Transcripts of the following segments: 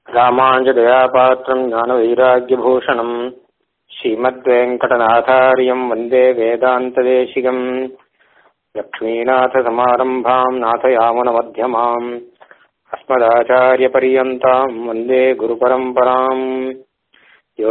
रामाञ्जदयापात्रम् ज्ञानवैराग्यभूषणम् श्रीमद्वेङ्कटनाथार्यम् वन्दे वेदान्तदेशिकम् लक्ष्मीनाथसमारम्भाम् नाथयामुनमध्यमाम् अस्मदाचार्यपर्यन्ताम् वन्दे गुरुपरम्पराम् यो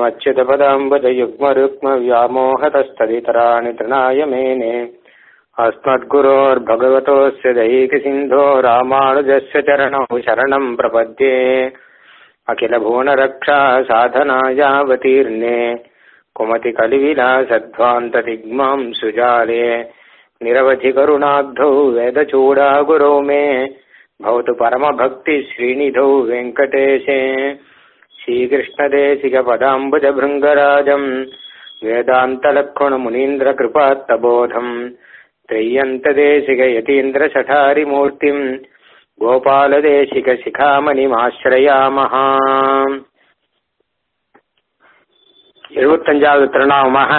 नित्यमच्युतपदाम्बुजयुग्मरुक्मव्यामोहतस्तदितराणि तृणाय मेने अस्मद्गुरोर्भगवतोऽस्य दैकसिन्धो रामानुजस्य चरणौ शरणम् प्रपद्ये अखिलभुवनरक्षा साधनायावतीर्णे कुमतिकलिविलासध्वान्तदिग्माम् सुजाले निरवधिकरुणाब्धौ वेदचूडागुरौ मे भवतु परमभक्तिश्रीनिधौ वेङ्कटेशे श्रीकृष्णदेशिकपदाम्बुजभृङ्गराजम् वेदान्तलक्ष्मणमुनीन्द्रकृपात्तबोधम् त्रय्यन्तदेशिकयतीन्द्रशठारिमूर्तिम् கோபாலதேசிகசிகாமணிமாசிரயாமஹ எழுபத்தஞ்சாவது திருநாமமாக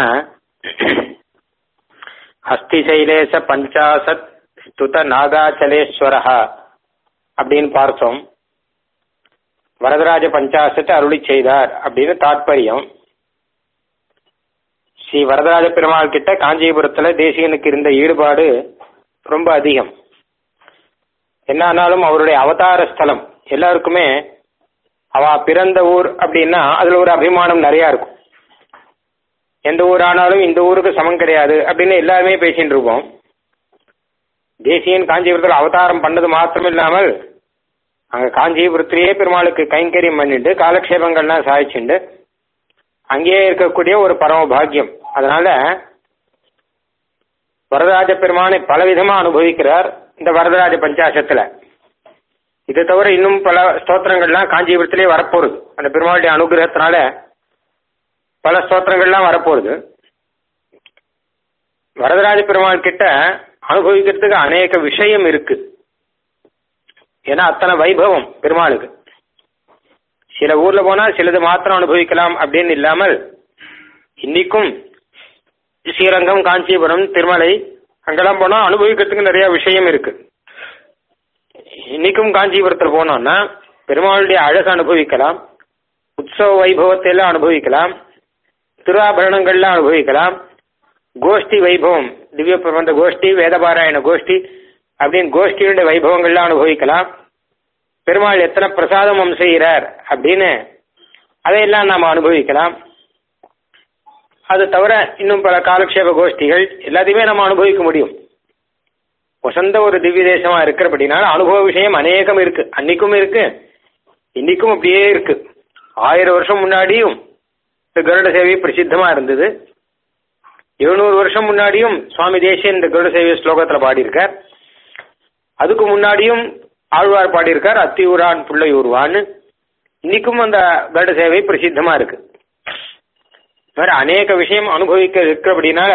ஹஸ்திசைலேச பஞ்சாசத் ஸ்துத நாகாச்சலேஸ்வரஹ அப்படின்னு பார்த்தோம் வரதராஜ பஞ்சாசத்தை அருளி செய்தார் அப்படின்னு தாற்பயம் ஸ்ரீ வரதராஜ பெருமாள் கிட்ட காஞ்சிபுரத்துல தேசிகனுக்கு இருந்த ஈடுபாடு ரொம்ப அதிகம் என்ன ஆனாலும் அவருடைய அவதார ஸ்தலம் எல்லாருக்குமே அவ பிறந்த ஊர் அப்படின்னா அதுல ஒரு அபிமானம் நிறைய இருக்கும் எந்த ஊர் ஆனாலும் இந்த ஊருக்கு சமம் கிடையாது அப்படின்னு எல்லாருமே பேசிட்டு இருப்போம் தேசியன் காஞ்சிபுரத்தில் அவதாரம் பண்ணது மாத்திரம் இல்லாமல் அங்க காஞ்சிபுரத்திலேயே பெருமாளுக்கு கைங்கரியம் பண்ணிட்டு காலக்ஷேபங்கள்லாம் சாதிச்சுண்டு அங்கேயே இருக்கக்கூடிய ஒரு பரம பாக்கியம் அதனால வரதராஜ பெருமானை பலவிதமா அனுபவிக்கிறார் இந்த வரதராஜ பஞ்சாசத்துல இது தவிர இன்னும் பல ஸ்தோத்திரங்கள்லாம் காஞ்சிபுரத்திலே வரப்போகுது அந்த பெருமாளுடைய அனுகிரகத்தினால பல ஸ்தோத்திரங்கள்லாம் வரப்போகுது வரதராஜ பெருமாள் கிட்ட அனுபவிக்கிறதுக்கு அநேக விஷயம் இருக்கு ஏன்னா அத்தனை வைபவம் பெருமாளுக்கு சில ஊர்ல போனா சிலது மாத்திரம் அனுபவிக்கலாம் அப்படின்னு இல்லாமல் இன்னைக்கும் ஸ்ரீரங்கம் காஞ்சிபுரம் திருமலை அங்கெல்லாம் போனா அனுபவிக்கிறதுக்கு நிறைய விஷயம் இருக்கு இன்னைக்கும் காஞ்சிபுரத்தில் போனோம்னா பெருமாளுடைய அழகு அனுபவிக்கலாம் உற்சவ வைபவத்தை எல்லாம் அனுபவிக்கலாம் திருவாபரணங்கள்லாம் அனுபவிக்கலாம் கோஷ்டி வைபவம் திவ்ய பிரபந்த கோஷ்டி வேதபாராயண கோஷ்டி அப்படின்னு கோஷ்டியுடைய வைபவங்கள்லாம் அனுபவிக்கலாம் பெருமாள் எத்தனை பிரசாதம் செய்கிறார் அப்படின்னு அதையெல்லாம் நாம் அனுபவிக்கலாம் அது தவிர இன்னும் பல காலக்ஷேப கோஷ்டிகள் எல்லாத்தையுமே நம்ம அனுபவிக்க முடியும் வசந்த ஒரு திவ்ய தேசமா இருக்கிறபடினால அனுபவ விஷயம் அநேகம் இருக்கு அன்னைக்கும் இருக்கு இன்னைக்கும் அப்படியே இருக்கு ஆயிரம் வருஷம் முன்னாடியும் இந்த கருட சேவை பிரசித்தமா இருந்தது எழுநூறு வருஷம் முன்னாடியும் சுவாமி தேசியன் இந்த கருட சேவை ஸ்லோகத்துல பாடியிருக்கார் அதுக்கு முன்னாடியும் ஆழ்வார் பாடியிருக்கார் அத்தியூரான் புள்ளையூர்வான்னு இன்னைக்கும் அந்த கருட சேவை பிரசித்தமா இருக்கு வேற அநேக விஷயம் அனுபவிக்க இருக்கிறபடினால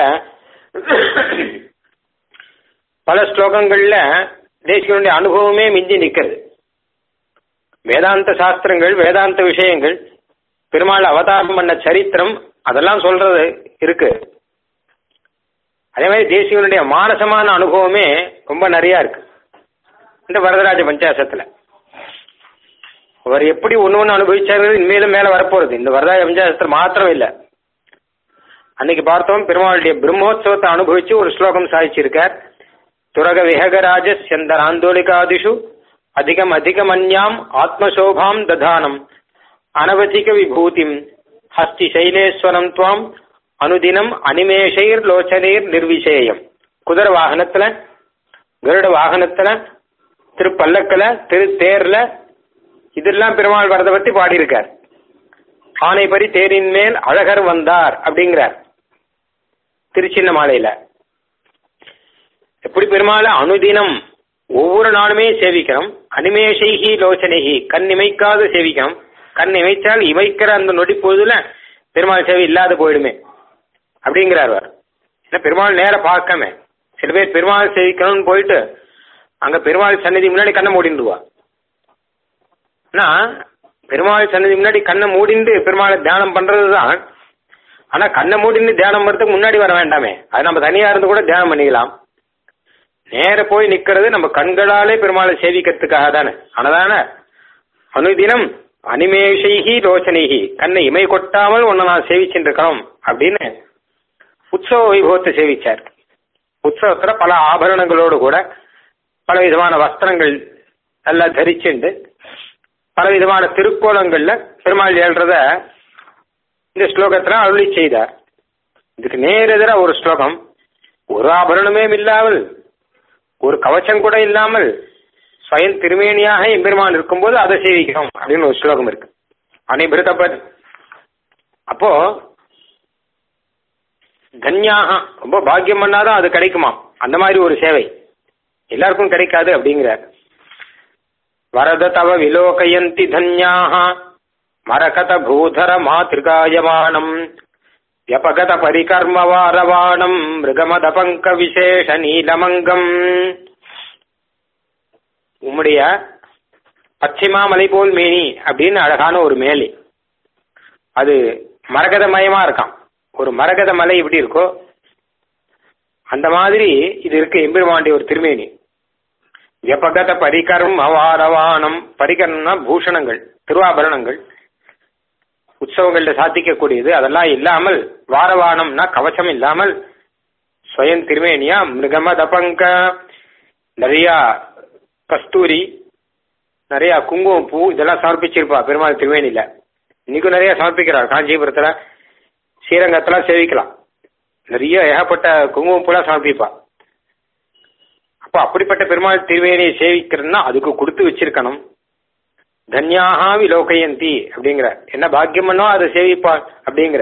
பல ஸ்லோகங்கள்ல தேசிகனுடைய அனுபவமே மிஞ்சி நிற்கிறது வேதாந்த சாஸ்திரங்கள் வேதாந்த விஷயங்கள் பெருமாள் அவதாரம் பண்ண சரித்திரம் அதெல்லாம் சொல்றது இருக்கு அதே மாதிரி தேசிகனுடைய மானசமான அனுபவமே ரொம்ப நிறைய இருக்கு இந்த வரதராஜ பஞ்சாசத்துல அவர் எப்படி ஒன்று ஒன்று அனுபவிச்சாரு இனிமேலும் மேலே வரப்போறது இந்த வரதராஜ பஞ்சாசத்துல மாத்திரம் இல்லை அன்னைக்கு பார்த்தோம் பெருமாளுடைய பிரம்மோத்சவத்தை அனுபவிச்சு ஒரு ஸ்லோகம் சாதிச்சிருக்கார் துரக விஹகராஜ செந்தர் ஆந்தோலிகாதிஷு அதிகம் அதிகமன்யாம் ஆத்மசோபாம் ததானம் அனவதிக விபூதிம் ஹஸ்தி சைலேஸ்வரம் துவாம் அனுதினம் அனிமேஷைர் லோச்சனீர் நிர்விசேயம் குதிரை வாகனத்துல கருட வாகனத்துல திருப்பல்லக்கல திருத்தேர்ல இதெல்லாம் பெருமாள் வரதை பத்தி பாடியிருக்கார் ஆனைப்பரி தேரின் மேல் அழகர் வந்தார் அப்படிங்கிறார் திருச்சின்ன மாலையில எப்படி பெருமாளை அனுதினம் ஒவ்வொரு நாளுமே சேவிக்கிறோம் அனிமேஷைகி லோச்சனைகி கண் இமைக்காது சேவிக்கிறோம் கண் இமைச்சால் இமைக்கிற அந்த நொடி பொழுதுல பெருமாள் சேவை இல்லாத போயிடுமே அப்படிங்கிறார் அவர் ஏன்னா பெருமாள் நேர பார்க்காம சில பேர் பெருமாள் சேவிக்கணும்னு போயிட்டு அங்க பெருமாள் சன்னதி முன்னாடி கண்ணை மூடிடுவா பெருமாள் சன்னதி முன்னாடி கண்ணை மூடிண்டு பெருமாளை தியானம் பண்றதுதான் ஆனா கண்ணை மூடின்னு தியானம் பண்றதுக்கு முன்னாடி வர வேண்டாமே அது நம்ம தனியா இருந்து கூட தியானம் பண்ணிக்கலாம் நேர போய் நிக்கிறது நம்ம கண்களாலே பெருமாளை சேவிக்கிறதுக்காக தானே ஆனதான அனுதினம் அனிமேஷைகி ரோச்சனைகி கண்ணை இமை கொட்டாமல் உன்னை நான் சேவிச்சுட்டு இருக்கணும் அப்படின்னு உற்சவ வைபவத்தை சேவிச்சார் உற்சவத்துல பல ஆபரணங்களோடு கூட பல விதமான வஸ்திரங்கள் எல்லாம் தரிச்சுண்டு பல விதமான திருக்கோலங்கள்ல பெருமாள் ஏழ்றத இந்த ஸ்லோகத்துல அருளி செய்தார் இதுக்கு நேரெதிரா ஒரு ஸ்லோகம் ஒரு ஆபரணமே இல்லாமல் ஒரு கவச்சம் கூட இல்லாமல் ஸ்வயம் திருமேனியாக எம்பெருமான் இருக்கும்போது அதை சேவிக்கிறோம் அப்படின்னு ஒரு ஸ்லோகம் இருக்கு அனைபிருத்தப்பட் அப்போ கன்யாக ரொம்ப பாக்கியம் பண்ணாதான் அது கிடைக்குமா அந்த மாதிரி ஒரு சேவை எல்லாருக்கும் கிடைக்காது அப்படிங்கிறார் வரத தவ விலோகயந்தி தன்யாக மரகத பூதர மாத்திருகாயமானம் வியபகத பரிகர்ம வாரவாணம் மிருகமத பங்க விசேஷ நீலமங்கம் உம்முடைய பச்சைமா மலை போல் மேனி அப்படின்னு அழகான ஒரு மேலி அது மரகதமயமா இருக்கான் ஒரு மரகத மலை எப்படி இருக்கோ அந்த மாதிரி இது இருக்கு எம்பெருமாண்டி ஒரு திருமேனி வியபகத பரிகரம் அவாரவானம் பரிகரம்னா பூஷணங்கள் திருவாபரணங்கள் உற்சவங்கள்ல சாத்திக்கக்கூடியது அதெல்லாம் இல்லாமல் வாரவானம்னா கவச்சம் இல்லாமல் ஸ்வயம் திருமேனியா மிருகம தபங்க நிறைய கஸ்தூரி நிறைய குங்குமம் பூ இதெல்லாம் சமர்ப்பிச்சிருப்பா பெருமாள் திருவேணியில இன்னைக்கும் நிறைய சமர்ப்பிக்கிறார் காஞ்சிபுரத்துல ஸ்ரீரங்கத்துல சேவிக்கலாம் நிறைய ஏகப்பட்ட குங்குமம் பூலாம் சமர்ப்பிப்பா அப்ப அப்படிப்பட்ட பெருமாள் திருவேணியை சேவிக்கிறதுனா அதுக்கு கொடுத்து வச்சிருக்கணும் தன்யாகா விலோகயந்தி அப்படிங்கிற என்ன பாக்கியம் பண்ணோ அதை சேவிப்பா அப்படிங்கிற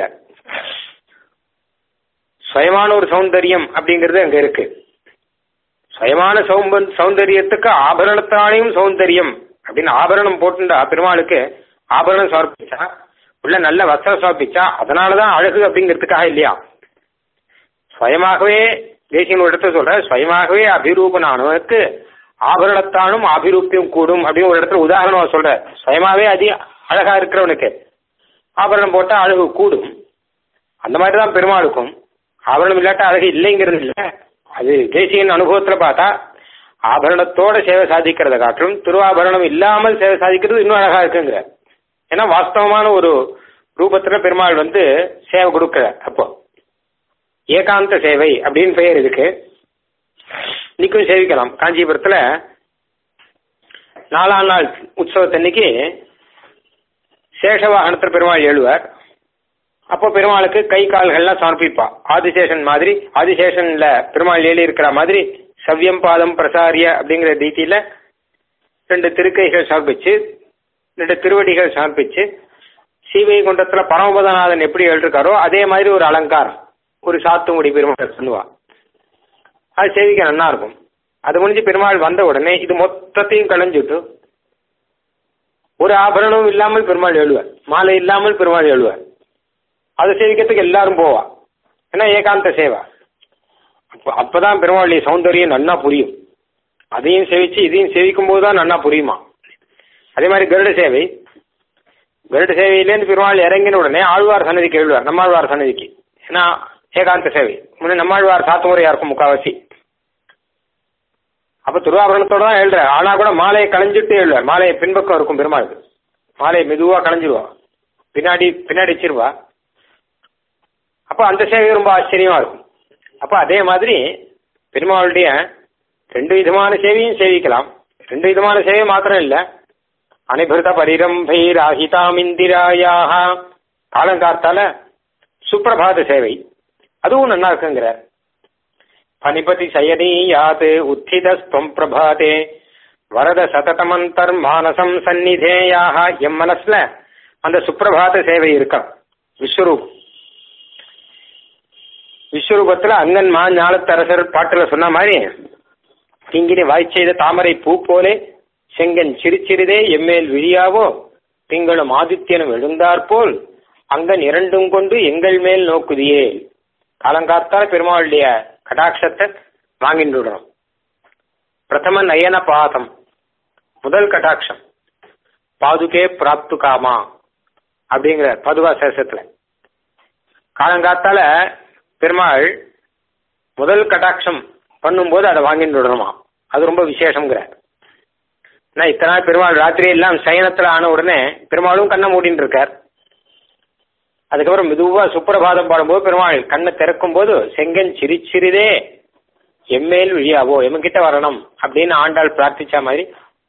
சுயமான ஒரு சௌந்தரியம் அப்படிங்கிறது அங்க இருக்கு சுயமான சௌம்ப சௌந்தரியத்துக்கு ஆபரணத்தாலையும் சௌந்தரியம் அப்படின்னு ஆபரணம் போட்டுண்டா பெருமாளுக்கு ஆபரணம் சமர்ப்பிச்சா உள்ள நல்ல வஸ்திரம் சமர்ப்பிச்சா அதனாலதான் அழகு அப்படிங்கிறதுக்காக இல்லையா சுயமாகவே தேசியன் ஒரு இடத்துல சொல்ற சுயமாகவே அபிரூபனானவனுக்கு ஆபரணத்தானும் அபிரூப்பியம் கூடும் அப்படின்னு ஒரு இடத்துல உதாரணமா சொல்ற சுயமாவே அதி அழகா இருக்கிறவனுக்கு ஆபரணம் போட்டா அழகு கூடும் அந்த மாதிரி தான் பெருமாளுக்கும் ஆபரணம் இல்லாட்டா அழகு இல்லைங்கிறது இல்லை அது தேசியன் அனுபவத்துல பார்த்தா ஆபரணத்தோட சேவை சாதிக்கிறத காட்டிலும் திருவாபரணம் இல்லாமல் சேவை சாதிக்கிறது இன்னும் அழகா இருக்குங்கிற ஏன்னா வாஸ்தவமான ஒரு ரூபத்துல பெருமாள் வந்து சேவை கொடுக்குற அப்போ ஏகாந்த சேவை அப்படின்னு பெயர் இதுக்கு இன்னைக்கும் சேவிக்கலாம் காஞ்சிபுரத்துல நாலாம் நாள் உற்சவத்தன்னைக்கு சேஷவாகனத்தில் பெருமாள் எழுவார் அப்போ பெருமாளுக்கு கை கால்கள்லாம் சமர்ப்பிப்பா ஆதிசேஷன் மாதிரி ஆதிசேஷன்ல பெருமாள் ஏழி இருக்கிற மாதிரி சவ்யம் பாதம் பிரசாரிய அப்படிங்கிற ரீதியில ரெண்டு திருக்கைகள் சமர்ப்பிச்சு ரெண்டு திருவடிகள் சமர்ப்பிச்சு சீவை குண்டத்துல பரமபதநாதன் எப்படி எழுதிருக்காரோ அதே மாதிரி ஒரு அலங்காரம் ஒரு சாத்துமுடி பெருமாள் பண்ணுவா அது சேவிக்க நல்லா இருக்கும் அது முடிஞ்சு பெருமாள் வந்த உடனே இது மொத்தத்தையும் களைஞ்சுட்டு ஒரு ஆபரணமும் இல்லாமல் பெருமாள் எழுவார் மாலை இல்லாமல் பெருமாள் எழுவார் அதை சேவிக்கிறதுக்கு எல்லாரும் போவா ஏன்னா ஏகாந்த சேவா அப்போ அப்பதான் பெருமாளுடைய சௌந்தரியம் நன்னா புரியும் அதையும் சேவிச்சு இதையும் சேவிக்கும் போது தான் நன்னா புரியுமா அதே மாதிரி கருட சேவை கருட சேவையிலேருந்து பெருமாள் இறங்கின உடனே ஆழ்வார் சன்னதிக்கு எழுவார் நம்மாழ்வார் சன்னதிக்கு ஏன்னா ஏகாந்த சேவை முன்னே நம்மாழ்வார் சாத்து முறையா இருக்கும் முக்காவாசி அப்ப திருவாபரணத்தோட தான் எழுற ஆனா கூட மாலையை களைஞ்சிட்டு எழுவார் மாலையை பின்பக்கம் இருக்கும் பெருமாளுக்கு மாலையை மெதுவா களைஞ்சிருவா பின்னாடி பின்னாடி வச்சிருவா அப்ப அந்த சேவை ரொம்ப ஆச்சரியமா இருக்கும் அப்ப அதே மாதிரி பெருமாளுடைய ரெண்டு விதமான சேவையும் சேவிக்கலாம் ரெண்டு விதமான சேவை மாத்திரம் இல்ல அனிபிருத பரிரம்பை ராகிதாம் இந்திராயாக காலங்காத்தால சுப்பிரபாத சேவை அதுவும் நல்லா இருக்குங்கிறார் பனிபதி சயனீயாத் உத்திதஸ்துவம் பிரபாதே வரத சததமந்தர் மானசம் சந்நிதேயாக எம் மனசுல அந்த சுப்பிரபாத சேவை இருக்கான் விஸ்வரூப் விஸ்வரூபத்துல அங்கன் மா ஞாலத்தரசர் பாட்டுல சொன்ன மாதிரி திங்கினி வாய்ச்செய்த தாமரை பூ போலே செங்கன் சிறுச்சிறிதே எம்மேல் விழியாவோ திங்களும் ஆதித்யனும் எழுந்தாற்போல் அங்கன் இரண்டும் கொண்டு எங்கள் மேல் நோக்குதியே காலங்காத்தால பெருமாளுடைய கடாட்சத்தை வாங்கிட்டு விடணும் பிரதம நயன பாதம் முதல் கடாட்சம் பாதுகே பிராப்து காமா அப்படிங்கிற பதுவா சேஷத்துல காலங்காத்தால பெருமாள் முதல் கடாட்சம் பண்ணும்போது அதை வாங்கிட்டு விடணுமா அது ரொம்ப விசேஷங்கிற நான் இத்தனை நாள் பெருமாள் ராத்திரி எல்லாம் சயனத்துல ஆன உடனே பெருமாளும் கண்ணை மூடின்னு இருக்கார் அதுக்கப்புறம் மெதுவா சுப்பிரபாதம் பாடும்போது பெருமாள் கண்ணை திறக்கும் போது செங்கன் சிரிச்சிறிதே எம்மேல் விழியாவோ எம்மகிட்ட வரணும் அப்படின்னு ஆண்டாள் பிரார்த்திச்ச மாதிரி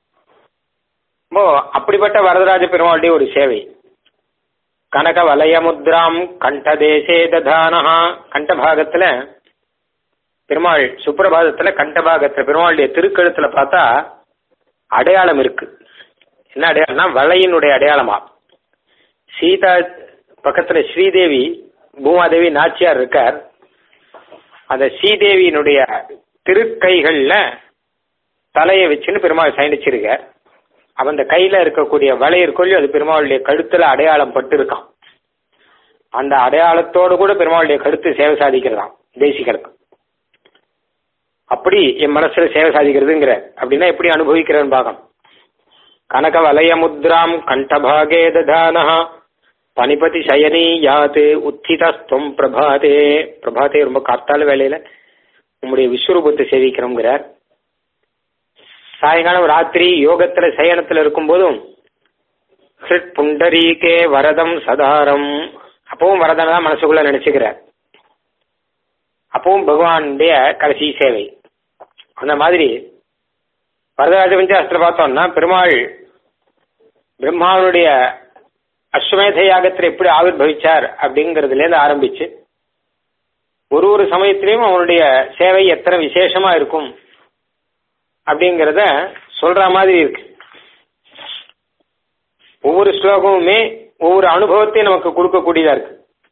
ஓ அப்படிப்பட்ட வரதராஜ பெருமாளுடைய ஒரு சேவை கனக வலயமுத்ராம் கண்டதேசே ததானஹா கண்டபாகத்துல பெருமாள் சுப்பிரபாதத்துல கண்டபாகத்துல பெருமாளுடைய திருக்கழுத்துல பார்த்தா அடையாளம் இருக்கு என்ன அடையாளம்னா வளையினுடைய அடையாளமா சீதா பக்கத்துல ஸ்ரீதேவி பூமாதேவி நாச்சியார் இருக்கார் அந்த ஸ்ரீதேவியினுடைய திருக்கைகள்ல தலையை வச்சுன்னு பெருமாள் சயனிச்சிருக்கார் அவன் அந்த கையில இருக்கக்கூடிய வலை இருக்கொள்ளி அது பெருமாளுடைய கழுத்துல அடையாளம் பட்டு இருக்கான் அந்த அடையாளத்தோடு கூட பெருமாளுடைய கழுத்து சேவை சாதிக்கிறதாம் தேசிகளுக்கு அப்படி என் மனசுல சேவை சாதிக்கிறதுங்கிற அப்படின்னா எப்படி அனுபவிக்கிறேன்னு பார்க்கணும் கனக வலய முத்ராம் கண்டபாகே ததானஹா பனிபதி சயனி யாத்து உத்திதஸ்துவம் பிரபாதே பிரபாதே ரொம்ப காத்தால வேலையில உங்களுடைய விஸ்வரூபத்தை சேவிக்கிறோங்கிறார் சாயங்காலம் ராத்திரி யோகத்துல சயனத்துல இருக்கும் போதும் ஹிருட் புண்டரீகே வரதம் சதாரம் அப்பவும் வரதனை தான் மனசுக்குள்ள நினைச்சுக்கிறார் அப்பவும் பகவானுடைய கடைசி சேவை அந்த மாதிரி வரதராஜ பஞ்சாஸ்திர பார்த்தோம்னா பெருமாள் பிரம்மாவுடைய அஸ்வமேத யாகத்தில் எப்படி ஆவிர் பவிச்சார் அப்படிங்கறதுலேருந்து ஆரம்பிச்சு ஒரு ஒரு சமயத்திலையும் அவனுடைய சேவை எத்தனை விசேஷமா இருக்கும் அப்படிங்கிறத சொல்ற மாதிரி இருக்கு ஒவ்வொரு ஸ்லோகமுமே ஒவ்வொரு அனுபவத்தையும் நமக்கு கொடுக்கக்கூடியதா இருக்கு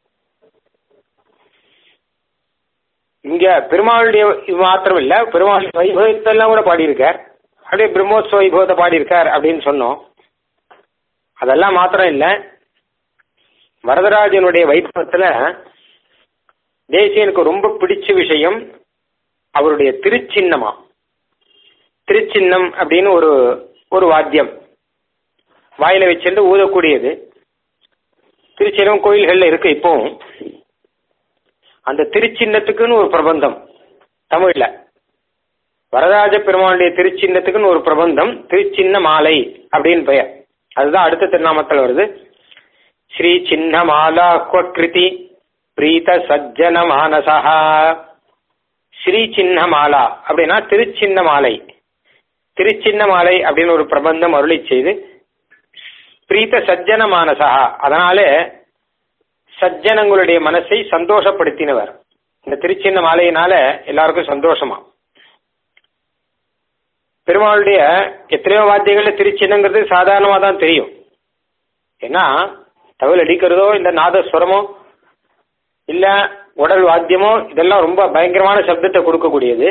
இங்க பெருமாளுடைய இது மாத்திரம் இல்ல பெருமாள் வைபவத்தெல்லாம் கூட பாடியிருக்கார் அப்படியே பிரம்மோத்சவ வைபவத்தை பாடியிருக்கார் அப்படின்னு சொன்னோம் அதெல்லாம் மாத்திரம் இல்ல வரதராஜனுடைய வைபவத்துல தேசியனுக்கு ரொம்ப பிடிச்ச விஷயம் அவருடைய திருச்சின்னமா திருச்சின்னம் அப்படின்னு ஒரு ஒரு வாத்தியம் வாயில வச்சிருந்து ஊதக்கூடியது திருச்சின்னம் கோயில்கள்ல இருக்கு இப்போவும் அந்த திருச்சின்னத்துக்குன்னு ஒரு பிரபந்தம் தமிழ்ல வரதராஜ பெருமாளுடைய திருச்சின்னத்துக்குன்னு ஒரு பிரபந்தம் திருச்சின்ன மாலை அப்படின்னு பெயர் அதுதான் அடுத்த திருநாமத்தில் வருது ஸ்ரீ சின்ன மாலா கிருதி பிரீத சஜ்ஜன மானசா ஸ்ரீ சின்ன மாலா அப்படின்னா திருச்சின்ன மாலை திருச்சின்ன மாலை அப்படின்னு ஒரு பிரபந்தம் அருளி செய்து பிரீத்த சஜ்ஜன மானசா அதனால சஜ்ஜனங்களுடைய மனசை சந்தோஷப்படுத்தினவர் இந்த திருச்சின்ன மாலையினால எல்லாருக்கும் சந்தோஷமா பெருமாளுடைய எத்தனையோ வாத்தியங்கள்ல திருச்சின்னங்கிறது சாதாரணமாக தான் தெரியும் ஏன்னா தவில் அடிக்கிறதோ இந்த நாதஸ்வரமோ இல்ல உடல் வாத்தியமோ இதெல்லாம் ரொம்ப பயங்கரமான சப்தத்தை கொடுக்கக்கூடியது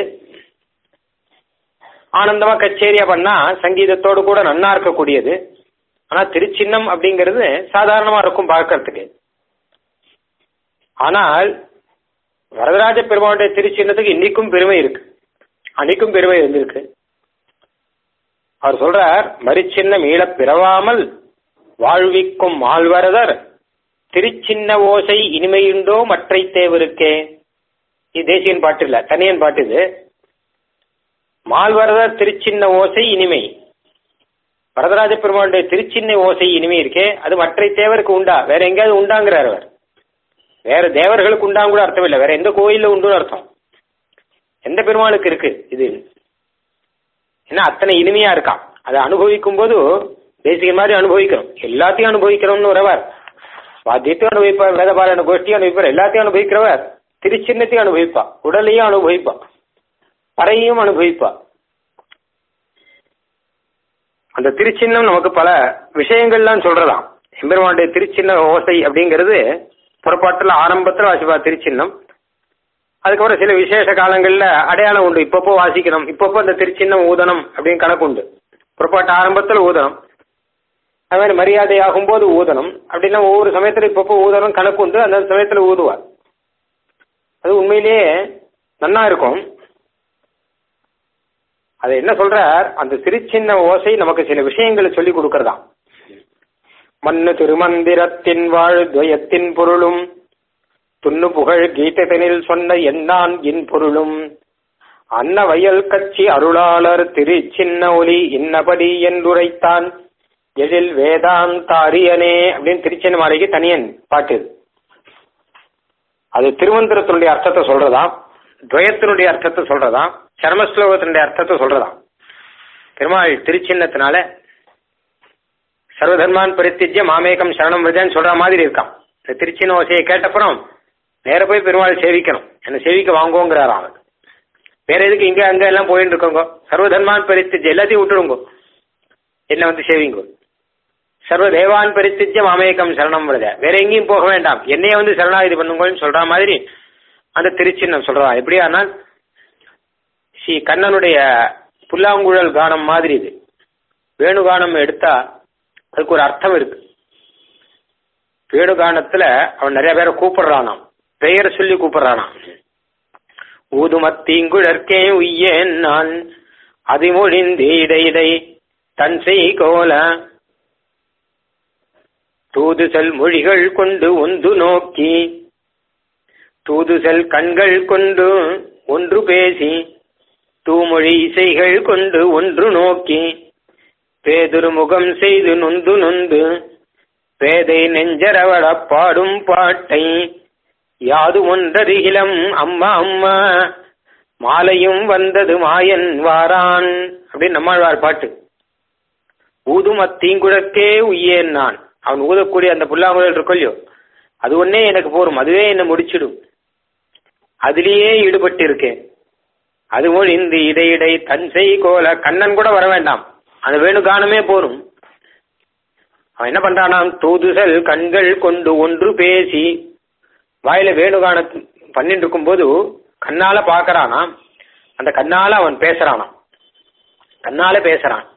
ஆனந்தமா கச்சேரியா பண்ணா சங்கீதத்தோடு கூட நன்னா இருக்கக்கூடியது ஆனா திருச்சின்னம் அப்படிங்கிறது சாதாரணமா இருக்கும் பார்க்கறதுக்கு ஆனால் வரதராஜ பெருமாளுடைய திருச்சின்னத்துக்கு இன்னைக்கும் பெருமை இருக்கு அன்னைக்கும் பெருமை இருந்திருக்கு அவர் சொல்றார் மறுச்சின்னம் ஈழப் பிறவாமல் வாழ்விக்கும் மால்வரதர் திருச்சின்ன ஓசை இனிமையுண்டோ மற்றை தேவருக்கே இது தேசியன் பாட்டு இல்ல தனியன் பாட்டு இது மால்வரதர் திருச்சின்ன ஓசை இனிமை வரதராஜ பெருமாளுடைய திருச்சின்ன ஓசை இனிமை இருக்கே அது மற்றை தேவருக்கு உண்டா வேற எங்கேயாவது உண்டாங்கிறார் அவர் வேற தேவர்களுக்கு உண்டாங்க கூட அர்த்தம் இல்லை வேற எந்த கோயில்ல உண்டுன்னு அர்த்தம் எந்த பெருமாளுக்கு இருக்கு இது ஏன்னா அத்தனை இனிமையா இருக்கான் அதை அனுபவிக்கும் போது தேசிக மாதிரி அனுபவிக்கணும் எல்லாத்தையும் அனுபவிக்கணும்னு வரவர் வாத்தியத்தையும் அனுபவிப்பார் வேதபாலன கோஷ்டியும் அனுபவிப்பார் எல்லாத்தையும் அனுபவிக்கிறவர் திருச்சின்னத்தையும் அனுபவிப்பா உடலையும் அனுபவிப்பா பறையும் அனுபவிப்பா அந்த திருச்சின்னம் நமக்கு பல விஷயங்கள்லாம் சொல்றதாம் எம்பெருமானுடைய திருச்சின்ன ஓசை அப்படிங்கிறது புறப்பாட்டுல ஆரம்பத்தில் வாசிப்பா திருச்சின்னம் அதுக்கப்புறம் சில விசேஷ காலங்களில் அடையாளம் உண்டு இப்பப்போ வாசிக்கணும் இப்பப்போ அந்த திருச்சின்னம் ஊதனம் அப்படின்னு கணக்கு உண்டு புறப்பாட்டு ஆரம்பத்தில் ஊதனம் அது மாதிரி மரியாதை ஆகும்போது ஊதனம் அப்படின்னா ஒவ்வொரு சமயத்தில் இப்பப்போ ஊதனம் கணக்கு உண்டு அந்த சமயத்தில் ஊதுவார் அது உண்மையிலேயே நன்னா இருக்கும் அது என்ன சொல்றார் அந்த திருச்சின்ன ஓசை நமக்கு சில விஷயங்களை சொல்லி கொடுக்கறதாம் மண்ணு திருமந்திரத்தின் வாழ் துவயத்தின் பொருளும் துண்ணு புகழ் கீதத்தினில் சொன்ன என்னான் இன் பொருளும் அன்ன வயல் கட்சி அருளாளர் திரு சின்ன ஒலி இன்னபடி என்றுரைத்தான் எழில் வேதாந்தாரியனே அப்படின்னு திருச்சின்ன மாலைக்கு தனியன் பாட்டு இது. அது திருமந்திரத்தினுடைய அர்த்தத்தை சொல்றதாம் துவயத்தினுடைய அர்த்தத்தை சொல்றதாம் சர்மஸ்லோகத்தினுடைய அர்த்தத்தை சொல்றதாம் பெருமாள் திருச்சின்னத்தினால சர்வதர்மான் பரித்திஜ்ய மாமேகம் சரணம் விரஜான்னு சொல்ற மாதிரி இருக்கான் இந்த திருச்சின்ன ஓசையை கேட்டப்புறம் நேர போய் பெருமாள் சேவிக்கணும் என்ன சேவிக்க வாங்குவோங்கிறாராம் அவர் வேற எதுக்கு இங்க அங்க எல்லாம் போயிட்டு இருக்கோங்க சர்வதர்மான் பரித்திஜ்ய எல்லாத்தையும் விட்டுடுங்க என்ன வந்து சேவிங்கோ சர்வ தேவான் பரித்திஜ்ய மாமேகம் சரணம் விரஜ வேற எங்கேயும் போக வேண்டாம் என்னைய வந்து சரணாகிதி பண்ணுங்கன்னு சொல்ற மாதிரி அந்த திருச்சின்னம் சொல்றான் எப்படியானால் ஸ்ரீ கண்ணனுடைய புல்லாங்குழல் கானம் மாதிரி இது வேணுகானம் எடுத்தா அதுக்கு ஒரு அர்த்தம் இருக்கு வேணுகானத்துல அவன் நிறைய பேரை கூப்பிடுறானாம் பெயர் சொல்லி கூப்பிடுறானாம் ஊதுமத்தீங்குழற்கே உய்யேன் நான் அதிமொழிந்து இடை இடை தன் செய் கோல தூதுசல் மொழிகள் கொண்டு ஒன்று நோக்கி தூதுசல் கண்கள் கொண்டு ஒன்று பேசி தூமொழி இசைகள் கொண்டு ஒன்று நோக்கி பேதுரு முகம் செய்து நொந்து நொந்து பேதை நெஞ்சரவட பாடும் பாட்டை யாது ஒன்றருகிலம் அம்மா அம்மா மாலையும் வந்தது மாயன் வாரான் அப்படின்னு நம்மாழ்வார் பாட்டு ஊதும் அத்தீங்குழற்கே உய்யேன் நான் அவன் ஊதக்கூடிய அந்த புல்லாங்குழல் இருக்கொல்லையோ அது ஒன்னே எனக்கு போரும் அதுவே என்னை முடிச்சிடும் அதிலேயே ஈடுபட்டு இருக்கேன் அது ஒழிந்து இடையிடை தஞ்சை கோல கண்ணன் கூட வர வேண்டாம் அந்த வேணுகானமே போரும் அவன் என்ன பண்றானாம் தூதுசல் கண்கள் கொண்டு ஒன்று பேசி வாயில வேணுகான பண்ணிட்டு இருக்கும்போது கண்ணால பாக்குறானாம் அந்த கண்ணால அவன் பேசுறானாம் கண்ணால பேசுறான்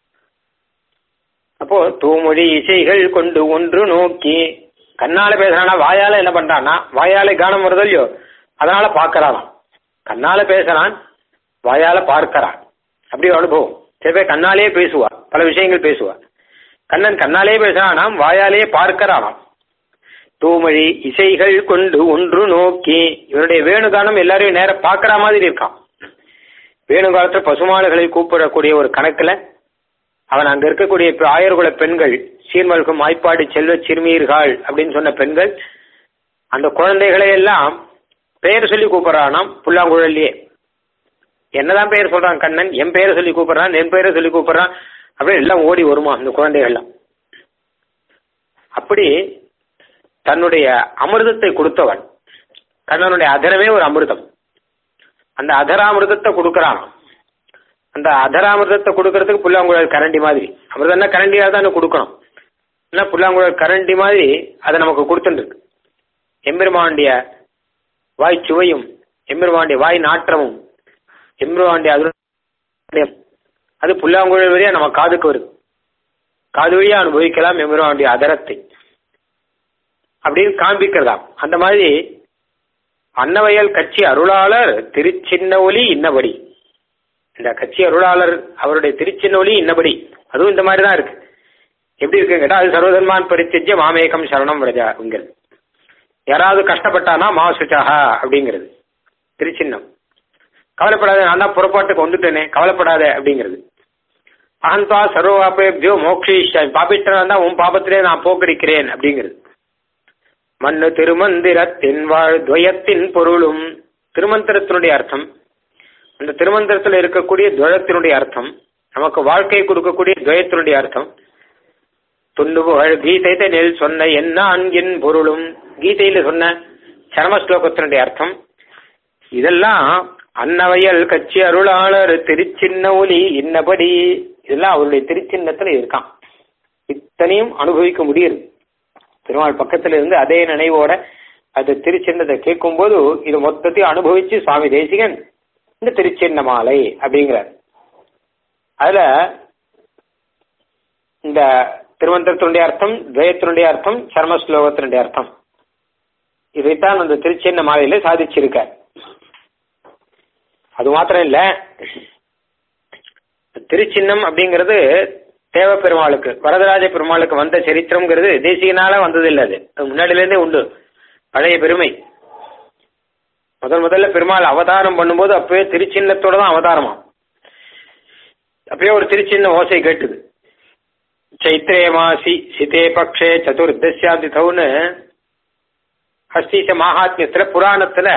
அப்போ தூமொழி இசைகள் கொண்டு ஒன்று நோக்கி கண்ணால பேசுறானா வாயால என்ன பண்றானா வாயால கானம் வருதோ இல்லையோ அதனால பாக்குறானாம் கண்ணால பேசுறான் வாயால பார்க்கறான் அப்படி ஒரு அனுபவம் சில பேர் கண்ணாலே பேசுவா பல விஷயங்கள் பேசுவா கண்ணன் கண்ணாலே பேசுறானாம் வாயாலே பார்க்கறானாம் தூமொழி இசைகள் கொண்டு ஒன்று நோக்கி இவருடைய வேணுகானம் எல்லாரையும் நேர பார்க்கற மாதிரி இருக்கான் வேணுகாலத்துல பசுமாடுகளை கூப்பிடக்கூடிய ஒரு கணக்குல அவன் அங்க இருக்கக்கூடிய இப்ப ஆயர்குல பெண்கள் சீர்மல்கும் ஆய்ப்பாடு செல்வ சிறுமீர்கள் அப்படின்னு சொன்ன பெண்கள் அந்த குழந்தைகளை எல்லாம் பெயர் சொல்லி கூப்பிடுறானாம் புல்லாங்குழல்லையே என்னதான் பெயர் சொல்றான் கண்ணன் என் பெயரை சொல்லி கூப்பிடுறான் என் பெயரை சொல்லி கூப்பிடுறான் அப்படியே எல்லாம் ஓடி வருமா அந்த குழந்தைகள்லாம் அப்படி தன்னுடைய அமிர்தத்தை கொடுத்தவன் கண்ணனுடைய அதரமே ஒரு அமிர்தம் அந்த அதராமிர்தத்தை கொடுக்கறான் அந்த அதராமிர்தத்தை கொடுக்கறதுக்கு புல்லாங்குழல் கரண்டி மாதிரி அமிர்தம்னா கரண்டியாக தான் கொடுக்கணும் ஏன்னா புல்லாங்குழல் கரண்டி மாதிரி அதை நமக்கு கொடுத்துருக்கு எம்பெருமாண்டிய வாய் சுவையும் எம்பெருமாண்டிய வாய் நாற்றமும் எம்பெருமாண்டிய அது அது புல்லாங்குழல் வழியா நம்ம காதுக்கு வருது காது வழியா அனுபவிக்கலாம் எம்பெருமாண்டிய அதரத்தை அப்படின்னு காண்பிக்கிறதாம் அந்த மாதிரி அன்னவயல் கட்சி அருளாளர் திருச்சின்ன ஒலி இன்னபடி இந்த கட்சி அருளாளர் அவருடைய திருச்சின்ன ஒலி இன்னபடி அதுவும் இந்த மாதிரி தான் இருக்கு எப்படி இருக்குன்னு கேட்டா அது சர்வதன்மான் பரித்திஜ்ய மாமேகம் சரணம் விரஜாங்கிறது யாராவது கஷ்டப்பட்டானா மா சுச்சாகா அப்படிங்கிறது திருச்சின்னம் கவலைப்படாத நான் தான் புறப்பாட்டுக்கு வந்துட்டேனே கவலைப்படாத அப்படிங்கிறது அகந்தா சர்வாபேபியோ மோக்ஷிஷாய் பாபிஷ்டனா தான் உன் பாபத்திலே நான் போக்கடிக்கிறேன் அப்படிங்கிறது மண்ணு திருமந்திரத்தின் வாழ் துவயத்தின் பொருளும் திருமந்திரத்தினுடைய அர்த்தம் அந்த திருமந்திரத்தில் இருக்கக்கூடிய துவயத்தினுடைய அர்த்தம் நமக்கு வாழ்க்கை கொடுக்கக்கூடிய துவயத்தினுடைய அர்த்தம் துண்ணுபுகழ் கீதை நெல் சொன்ன என்ன அன்கின் பொருளும் கீதையில சொன்ன சரம ஸ்லோகத்தினுடைய அர்த்தம் இதெல்லாம் அன்னவயல் கட்சி அருளாளர் திருச்சின்ன ஒலி இன்னபடி இதெல்லாம் அவருடைய திருச்சின்னத்துல இருக்கான் இத்தனையும் அனுபவிக்க முடியுது திருமால் பக்கத்துல இருந்து அதே நினைவோட அது திருச்சின்னத்தை கேட்கும்போது இது மொத்தத்தையும் அனுபவிச்சு சுவாமி தேசிகன் இந்த திருச்சின்ன மாலை அப்படிங்கிறார் அதுல இந்த திருமந்திரத்தினுடைய அர்த்தம் துவயத்தினுடைய அர்த்தம் சர்ம ஸ்லோகத்தினுடைய அர்த்தம் இதைத்தான் அந்த திருச்சின்ன மாலையில சாதிச்சிருக்கார் அது மாத்திரம் இல்ல திருச்சின்னம் அப்படிங்கிறது தேவ பெருமாளுக்கு வரதராஜ பெருமாளுக்கு வந்த சரித்திரம்ங்கிறது தேசியனால வந்தது இல்லை அது அது முன்னாடியிலேருந்தே உண்டு பழைய பெருமை முதல் முதல்ல பெருமாள் அவதாரம் பண்ணும்போது அப்பவே திருச்சின்னத்தோட தான் அவதாரமா அப்பயே ஒரு திருச்சின்ன ஓசை கேட்டுது சைத்ரே மாசி சிதே பக்ஷே சதுர்தசியாதி தவுன்னு ஹஸ்தீச மகாத்மியத்துல புராணத்துல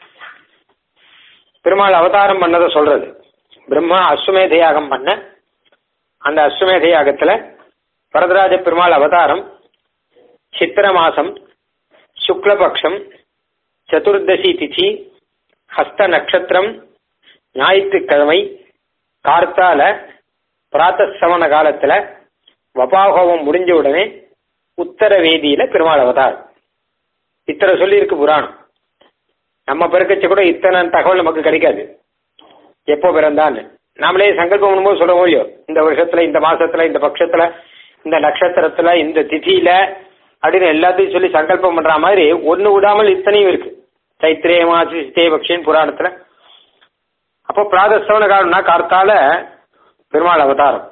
பெருமாள் அவதாரம் பண்ணதை சொல்றது பிரம்மா அஸ்வமேத யாகம் பண்ண அந்த அஸ்வமேத யாகத்துல வரதராஜ பெருமாள் அவதாரம் சித்திர மாசம் சுக்லபக்ஷம் சதுர்தசி திதி ஹஸ்த நட்சத்திரம் ஞாயிற்றுக்கிழமை கார்த்தால பிராத்தசவன காலத்துல வபாகோபம் முடிஞ்ச உடனே உத்தர வேதியில பெருமாள் அவதாரம் இத்தனை சொல்லி இருக்கு புராணம் நம்ம பிறக்கச்ச கூட இத்தனை தகவல் நமக்கு கிடைக்காது எப்போ பிறந்தான்னு நாமளே சங்கல்பம் பண்ணும்போது சொல்ல முடியும் இந்த வருஷத்துல இந்த மாசத்துல இந்த பட்சத்துல இந்த நட்சத்திரத்துல இந்த திதியில அப்படின்னு எல்லாத்தையும் சொல்லி சங்கல்பம் பண்ற மாதிரி ஒண்ணு விடாமல் இத்தனையும் இருக்கு சைத்திரே மாசி சித்தே பக்ஷின் புராணத்துல அப்போ பிராதஸ்தவன காலம்னா கார்த்தால பெருமாள் அவதாரம்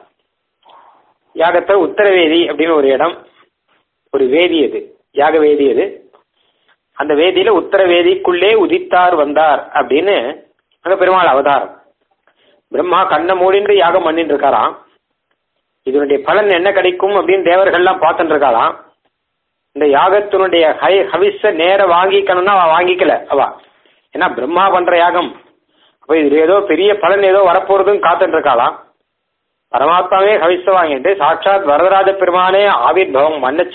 யாகத்தை உத்தரவேதி அப்படின்னு ஒரு இடம் ஒரு வேதி அது யாக வேதி அது அந்த வேதியில உத்தர வேதிக்குள்ளே உதித்தார் வந்தார் அப்படின்னு அங்க பெருமாள் அவதாரம் பிரம்மா கண்ணை மூடின்று யாகம் பண்ணிட்டு இருக்காராம் இதனுடைய பலன் என்ன கிடைக்கும் அப்படின்னு தேவர்கள்லாம் பார்த்துட்டு இருக்காளாம் இந்த யாகத்தினுடைய ஹை ஹவிஸ நேர வாங்கிக்கணும்னா அவ வாங்கிக்கல அவ ஏன்னா பிரம்மா பண்ற யாகம் அப்ப இது ஏதோ பெரிய பலன் ஏதோ வரப்போறதுன்னு காத்துட்டு இருக்காளாம் பரமாத்மாவே ஹவிஸ வாங்கிட்டு சாட்சாத் வரதராஜ பெருமானே ஆவிர் பவம் மன்னிச்ச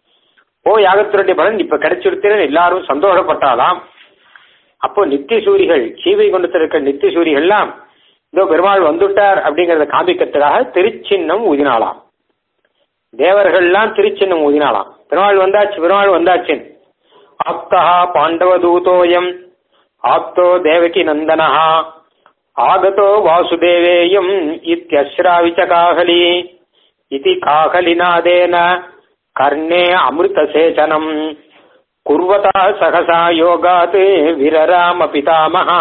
ஓ யாகத்தினுடைய பலன் இப்ப கிடைச்சிருத்தேன்னு எல்லாரும் சந்தோஷப்பட்டாலாம் அப்போ நித்திய சூரிகள் சீவை கொண்டு இருக்க நித்திய சூரிகள்லாம் இதோ பெருமாள் வந்துட்டார் அப்படிங்கறத காமிக்கிறதுக்காக திருச்சின்னம் ஊதினாலாம் தேவர்கள்லாம் திருச்சின்னம் ஊதினாலாம் பெருமாள் வந்தாச்சு பெருமாள் வந்தாச்சு ஆப்தா பாண்டவ தூதோயம் ஆப்தோ தேவகி நந்தனஹா ஆகதோ வாசுதேவேயம் இத்தியஸ்ராவிச்ச காகலி இதி காகலிநாதேன கர்ணே அமிர்தசேச்சனம் குர்வதா சகசா யோகாத் விரராம பிதாமகா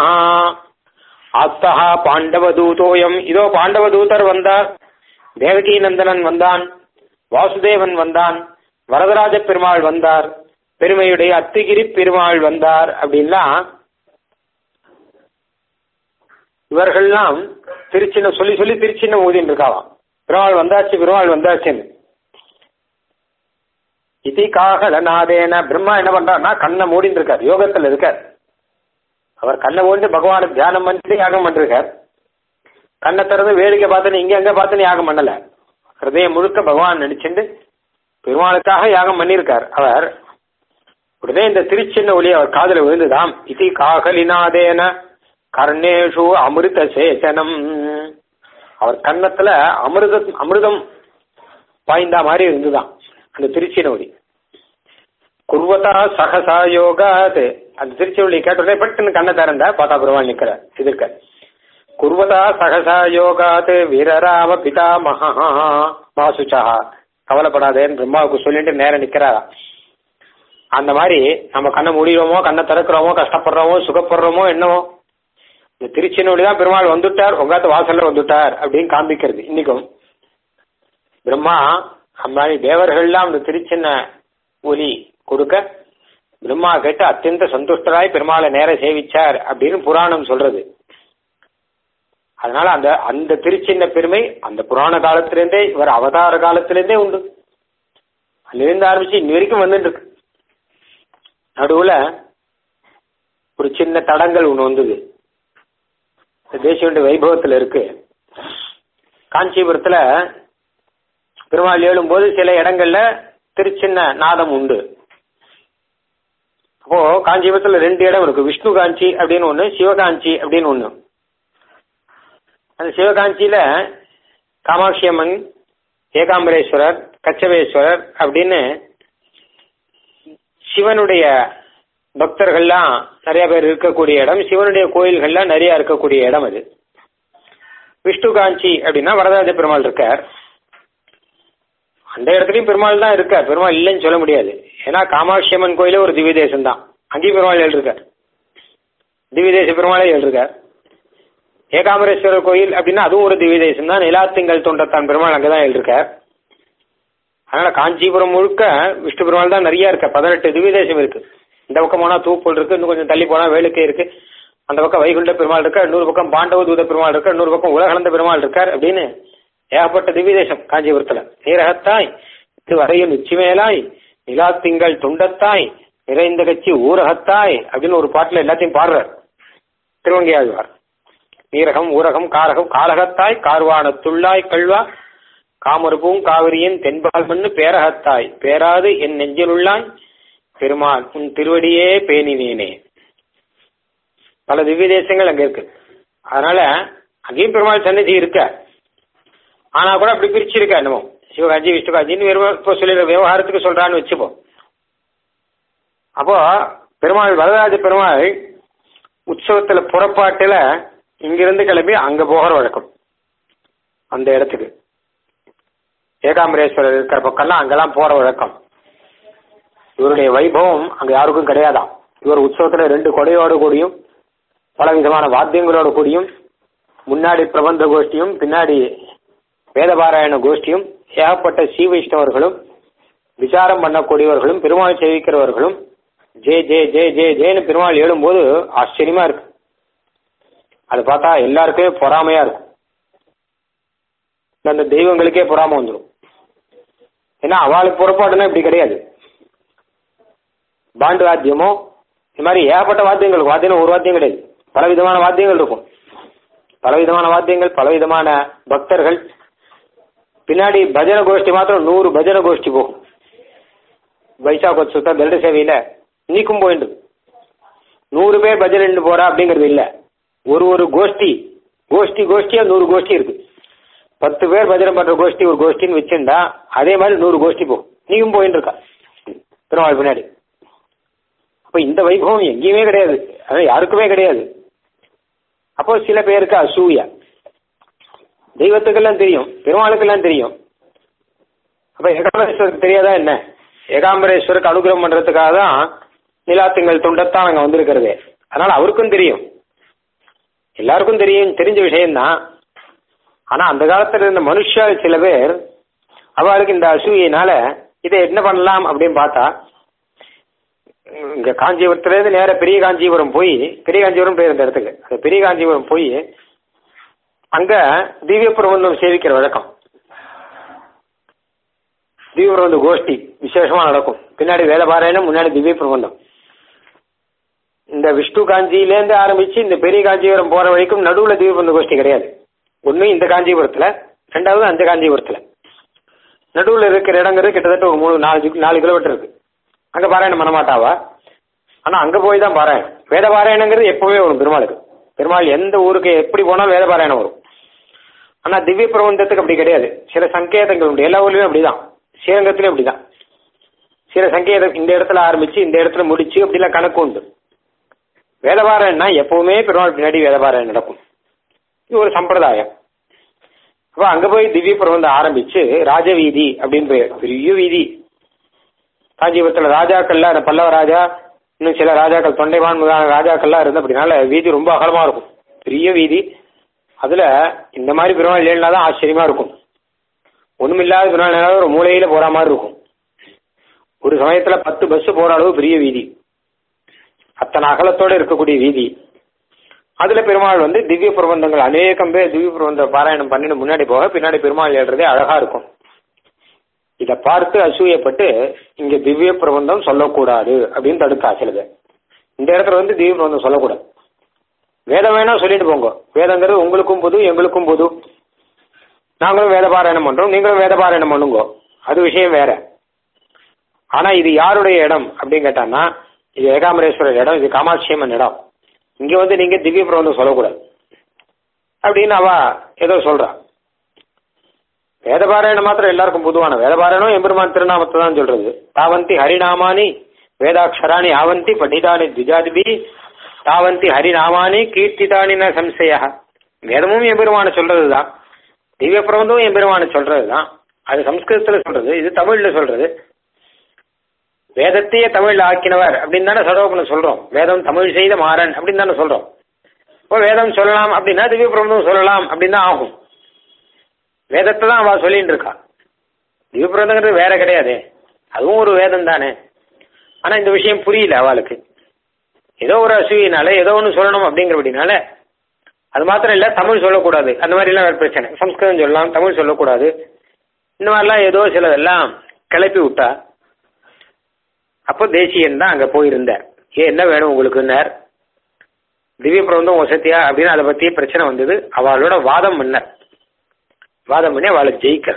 ஆப்தா பாண்டவதூதோயம் இதோ பாண்டவதூதர் வந்தார் தேவகி நந்தனன் வந்தான் வாசுதேவன் வந்தான் வரதராஜ பெருமாள் வந்தார் பெருமையுடைய அத்திகிரி பெருமாள் வந்தார் அப்படின்லாம் இவர்கள்லாம் திருச்சின்ன சொல்லி சொல்லி திருச்சின்ன ஊதின்னு இருக்காவாம் பெருமாள் வந்தாச்சு பெருமாள் வந்தாச்சுன்னு இதிகாக நாதேன பிரம்மா என்ன பண்றாருன்னா கண்ணை மூடின்னு இருக்கார் யோகத்துல இருக்கார் அவர் கண்ணை மூடி பகவானை தியானம் பண்ணிட்டு யாகம் பண்ணிருக்கார் கண்ணை திறந்து வேடிக்கை பார்த்துன்னு இங்க அங்க பார்த்துன்னு யாகம் பண்ணல ஹிருதயம் முழுக்க பகவான் நினைச்சுட்டு பெருமாளுக்காக யாகம் பண்ணியிருக்கார் அவர் உடனே இந்த திருச்சின்ன ஒளி அவர் காதல விழுந்துதாம் இதி காகலினாதேன கர்ணேஷு அமிர்த சேச்சனம் அவர் கன்னத்துல அமிர்த அமிர்தம் பாய்ந்தா மாதிரி இருந்துதான் அந்த திருச்சின ஒளி குர்வதா சகசா யோகாத் அந்த திருச்சி ஒளி கேட்டோடனே பட்டுன்னு கண்ணை திறந்தா பார்த்தா பெருமாள் நிக்கிறார் எதிர்க்க குர்வதா சகசா யோகாத் வீரராம பிதா மகா மாசுச்சா கவலைப்படாதேன்னு பிரம்மாவுக்கு சொல்லிட்டு நேரம் நிக்கிறாரா அந்த மாதிரி நம்ம கண்ணை முடிகிறோமோ கண்ணை திறக்கிறோமோ கஷ்டப்படுறோமோ சுகப்படுறோமோ என்னவோ இந்த திருச்சினோடி தான் பெருமாள் வந்துட்டார் உங்காத்து வாசல்ல வந்துட்டார் அப்படின்னு காண்பிக்கிறது இன்னைக்கும் பிரம்மா அந்த மாதிரி தேவர்கள்லாம் அந்த திருச்சின்ன ஒலி கொடுக்க பிரம்மா கேட்டு அத்தியந்த சந்துஷ்டராய் பெருமாளை நேர சேவிச்சார் அப்படின்னு புராணம் சொல்றது அதனால அந்த அந்த திருச்சின்ன பெருமை அந்த புராண காலத்திலிருந்தே இவர் அவதார காலத்திலிருந்தே உண்டு அங்கிருந்து ஆரம்பிச்சு இன்னி வரைக்கும் வந்துட்டு இருக்கு நடுவுல ஒரு சின்ன தடங்கள் ஒன்று வந்தது தேசிய வைபவத்தில் இருக்கு காஞ்சிபுரத்துல பெருமாள் எழும்போது சில இடங்கள்ல திருச்சின்ன நாதம் உண்டு அப்போ காஞ்சிபுரத்துல ரெண்டு இடம் இருக்கு விஷ்ணு காஞ்சி அப்படின்னு ஒண்ணு சிவகாஞ்சி அப்படின்னு ஒண்ணு அந்த சிவகாஞ்சியில காமாட்சி அம்மன் ஏகாம்பரேஸ்வரர் கச்சபேஸ்வரர் அப்படின்னு சிவனுடைய பக்தர்கள்லாம் நிறைய பேர் இருக்கக்கூடிய இடம் சிவனுடைய கோயில்கள்லாம் நிறைய இருக்கக்கூடிய இடம் அது விஷ்ணு காஞ்சி அப்படின்னா வரதராஜ பெருமாள் இருக்கார் அந்த இடத்துலயும் பெருமாள் தான் இருக்கார் பெருமாள் இல்லைன்னு சொல்ல முடியாது ஏன்னா காமாட்சி அம்மன் கோயிலே ஒரு திவ்ய தேசம் தான் அங்கேயும் பெருமாள் எழுதிருக்கார் திவ்ய தேச பெருமாளே எழுதிருக்கார் ஏகாம்பரேஸ்வரர் கோயில் அப்படின்னா அதுவும் ஒரு திவ்ய தேசம் தான் நிலாத்திங்கள் தொண்டத்தான் பெருமாள் அங்கதான் எழுதிருக்கார் அதனால காஞ்சிபுரம் முழுக்க விஷ்ணு பெருமாள் தான் நிறைய இருக்கு பதினெட்டு திவ்ய தேசம் இருக்கு இந்த பக்கம் போனா தூப்பல் இருக்கு இன்னும் கொஞ்சம் தள்ளி போனா வேலுக்கை இருக்கு அந்த பக்கம் வைகுண்ட பெருமாள் இருக்கா இன்னொரு பக்கம் பாண்டவ தூத பெருமாள் இருக்கா இன்னொரு பக்கம் உலகளந்த பெருமாள் இருக்கார் அப்படின்னு ஏகப்பட்ட திவ்ய தேசம் காஞ்சிபுரத்துல நீரகத்தாய் வரையும் நிச்சயமேலாய் நிலா திங்கள் துண்டத்தாய் நிறைந்த கட்சி ஊரகத்தாய் அப்படின்னு ஒரு பாட்டுல எல்லாத்தையும் பாடுறார் திருவங்கியாழ்வார் நீரகம் ஊரகம் காரகம் காரகத்தாய் கார்வானத்துள்ளாய் கல்வா காமருப்பும் காவிரியின் தென்பால் மண்ணு பேரகத்தாய் பேராது என் நெஞ்சிலுள்ளாய் பெருமாள் உன் திருவடியே பேணினேனே பல திவ்ய தேசங்கள் அங்க இருக்கு அதனால அங்கேயும் பெருமாள் சன்னதி இருக்க ஆனா கூட அப்படி பிரிச்சிருக்க என்னமோ சிவகாஞ்சி விஷ்ணுகாஞ்சின்னு வெறும் இப்போ சொல்லி விவகாரத்துக்கு சொல்றான்னு வச்சுப்போம் அப்போ பெருமாள் வரதராஜ பெருமாள் உற்சவத்துல புறப்பாட்டுல இங்கிருந்து கிளம்பி அங்க போகிற வழக்கம் அந்த இடத்துக்கு ஏகாம்பரேஸ்வரர் இருக்கிற பக்கம்லாம் அங்கெல்லாம் போற வழக்கம் இவருடைய வைபவம் அங்க யாருக்கும் கிடையாதாம் இவர் உற்சவத்துல ரெண்டு கொடையோடு கூடியும் பல விதமான வாத்தியங்களோடு கூடியும் முன்னாடி பிரபந்த கோஷ்டியும் பின்னாடி வேதபாராயண கோஷ்டியும் ஏகப்பட்ட ஸ்ரீ வைஷ்ணவர்களும் விசாரம் பண்ணக்கூடியவர்களும் பெருமாள் சேவிக்கிறவர்களும் ஜே ஜே ஜே ஜே ஜேன்னு பெருமாள் எழும்போது ஆச்சரியமா இருக்கு அது பார்த்தா எல்லாருக்குமே பொறாமையா இருக்கும் அந்த தெய்வங்களுக்கே பொறாம வந்துடும் ஏன்னா அவளுக்கு புறப்பாடுனா இப்படி கிடையாது பாண்டு வாத்தியமோ இது மாதிரி ஏகப்பட்ட வாத்தியங்கள் வாத்தியம் ஒரு வாத்தியம் கிடையாது பல விதமான வாத்தியங்கள் இருக்கும் பல விதமான வாத்தியங்கள் பல விதமான பக்தர்கள் பின்னாடி பஜன கோஷ்டி மாத்திரம் நூறு பஜன கோஷ்டி போகும் வைசாக் உற்சவத்தை கருட சேவையில இன்னைக்கும் போயிட்டு நூறு பேர் பஜனை நின்று போறா அப்படிங்கிறது இல்ல ஒரு ஒரு கோஷ்டி கோஷ்டி கோஷ்டியா நூறு கோஷ்டி இருக்கு பத்து பேர் பஜனை பண்ற கோஷ்டி ஒரு கோஷ்டின்னு வச்சிருந்தா அதே மாதிரி நூறு கோஷ்டி போகும் நீயும் போயிட்டு இருக்கா பெருமாள் பின்னாடி அப்ப இந்த வைபவம் எங்கேயுமே கிடையாது அதான் யாருக்குமே கிடையாது அப்போ சில பேருக்கு அசூயா தெய்வத்துக்கெல்லாம் தெரியும் பெருமாளுக்கெல்லாம் தெரியும் அப்ப ஏகாம்பரேஸ்வருக்கு தெரியாதா என்ன ஏகாம்பரேஸ்வருக்கு அனுகிரகம் பண்றதுக்காக தான் நிலாத்திங்கள் துண்டத்தான் அங்க வந்திருக்கிறதே அதனால அவருக்கும் தெரியும் எல்லாருக்கும் தெரியும் தெரிஞ்ச விஷயம்தான் ஆனா அந்த காலத்துல இருந்த மனுஷால் சில பேர் அவருக்கு இந்த அசூயினால இதை என்ன பண்ணலாம் அப்படின்னு பார்த்தா இங்க காஞ்சிபுரத்துல இருந்து நேர பெரிய காஞ்சிபுரம் போய் பெரிய காஞ்சிபுரம் போய் இந்த இடத்துக்கு அந்த பெரிய காஞ்சிபுரம் போய் அங்க திவ்ய பிரபந்தம் சேவிக்கிற வழக்கம் திவ்ய பிரபந்த கோஷ்டி விசேஷமா நடக்கும் பின்னாடி வேத பாராயணம் முன்னாடி திவ்ய பிரபந்தம் இந்த விஷ்ணு காஞ்சியிலேருந்து ஆரம்பிச்சு இந்த பெரிய காஞ்சிபுரம் போற வரைக்கும் நடுவுல திவ்ய பிரபந்த கோஷ்டி கிடையாது ஒண்ணு இந்த காஞ்சிபுரத்துல ரெண்டாவது அந்த காஞ்சிபுரத்துல நடுவுல இருக்கிற இடங்கிறது கிட்டத்தட்ட ஒரு மூணு நாலு நாலு கிலோமீட்டர் இருக்கு அங்க பாராயணம் பண்ண மாட்டாவா ஆனா அங்க போய் தான் பாராயணம் வேத பாராயணங்கிறது எப்பவுமே வரும் பெருமாளுக்கு பெருமாள் எந்த ஊருக்கு எப்படி போனாலும் வேத பாராயணம் வரும் ஆனா திவ்ய பிரபந்தத்துக்கு அப்படி கிடையாது சில சங்கேதங்கள் உண்டு எல்லா ஊர்லயும் அப்படிதான் ஸ்ரீரங்கத்திலயும் அப்படிதான் சில சங்கேதம் இந்த இடத்துல ஆரம்பிச்சு இந்த இடத்துல முடிச்சு அப்படிலாம் கணக்கு உண்டு வேதபாராயணம்னா எப்பவுமே பெருமாள் பின்னாடி வேதபாராயணம் நடக்கும் இது ஒரு சம்பிரதாயம் அப்ப அங்க போய் திவ்ய பிரபந்தம் ஆரம்பிச்சு ராஜவீதி அப்படின்னு பேர் பெரிய வீதி காஞ்சிபுரத்துல ராஜாக்கள்ல அந்த பல்லவ ராஜா இன்னும் சில ராஜாக்கள் தொண்டைவான் முதலான ராஜாக்கள்லாம் இருந்த அப்படினால வீதி ரொம்ப அகலமா இருக்கும் பெரிய வீதி அதுல இந்த மாதிரி பெருமாள் ஏழுனா தான் ஆச்சரியமா இருக்கும் ஒண்ணுமில்லாத பெருமாள் ஏழாவது ஒரு மூலையில போற மாதிரி இருக்கும் ஒரு சமயத்துல பத்து பஸ் போற அளவு பெரிய வீதி அத்தனை அகலத்தோட இருக்கக்கூடிய வீதி அதுல பெருமாள் வந்து திவ்ய பிரபந்தங்கள் அநேகம் பேர் திவ்ய பிரபந்த பாராயணம் பண்ணிட்டு முன்னாடி போக பின்னாடி பெருமாள் ஏழுறதே அழகா இருக்கும் இத பார்த்து அசூயப்பட்டு இங்க திவ்ய பிரபந்தம் சொல்லக்கூடாது அப்படின்னு தடுக்கா சில பேர் இந்த இடத்துல வந்து திவ்ய பிரபந்தம் சொல்லக்கூடாது வேதம் வேணா சொல்லிட்டு போங்க வேதங்கிறது உங்களுக்கும் பொது எங்களுக்கும் பொது நாங்களும் வேத பாராயணம் பண்றோம் நீங்களும் வேத பாராயணம் பண்ணுங்க அது விஷயம் வேற ஆனா இது யாருடைய இடம் அப்படின்னு கேட்டான்னா இது ஏகாம்பரேஸ்வரர் இடம் இது காமாட்சியம்மன் இடம் இங்க வந்து நீங்க திவ்ய பிரபந்தம் சொல்லக்கூடாது அப்படின்னு அவ ஏதோ சொல்றா வேதபாராயணம் மாத்திரம் எல்லாருக்கும் பொதுவான வேதபாராயணம் எம்பெருமான் திருநாமத்தை தான் சொல்றது தாவந்தி ஹரிநாமானி வேதாட்சராணி ஆவந்தி படிதானி திஜாதிபி தாவந்தி ஹரிநாமானி கீர்த்திதானி ந சம்சய வேதமும் எம்பெருமான சொல்றதுதான் திவ்ய பிரபந்தமும் எம்பெருமான சொல்றதுதான் அது சம்ஸ்கிருதத்துல சொல்றது இது தமிழ்ல சொல்றது வேதத்தையே தமிழ்ல ஆக்கினவர் அப்படின்னு தானே சடோபனம் சொல்றோம் வேதம் தமிழ் செய்த மாறன் அப்படின்னு தானே சொல்றோம் இப்போ வேதம் சொல்லலாம் அப்படின்னா திவ்ய பிரபந்தம் சொல்லலாம் அப்படின்னு தான் ஆகும் வேதத்தை தான் அவ சொல்லிட்டு இருக்கா திவ்ய பிரபந்தங்கிறது வேற கிடையாது அதுவும் ஒரு வேதம் தானே ஆனா இந்த விஷயம் புரியல அவளுக்கு ஏதோ ஒரு அசூயினால ஏதோ ஒன்று சொல்லணும் அப்படிங்கிறபடினால அது மாத்திரம் இல்ல தமிழ் சொல்லக்கூடாது அந்த மாதிரி எல்லாம் வேற பிரச்சனை சம்ஸ்கிருதம் சொல்லலாம் தமிழ் சொல்லக்கூடாது இந்த மாதிரிலாம் ஏதோ சிலதெல்லாம் கிளப்பி விட்டா அப்போ தேசியன் தான் அங்க போயிருந்தார் ஏன் என்ன வேணும் உங்களுக்குன்னார் திவ்ய பிரபந்தம் வசதியா அப்படின்னு அதை பத்தி பிரச்சனை வந்தது அவளோட வாதம் பண்ணார் வாதம் பண்ணி அவளை ஜெயிக்கிற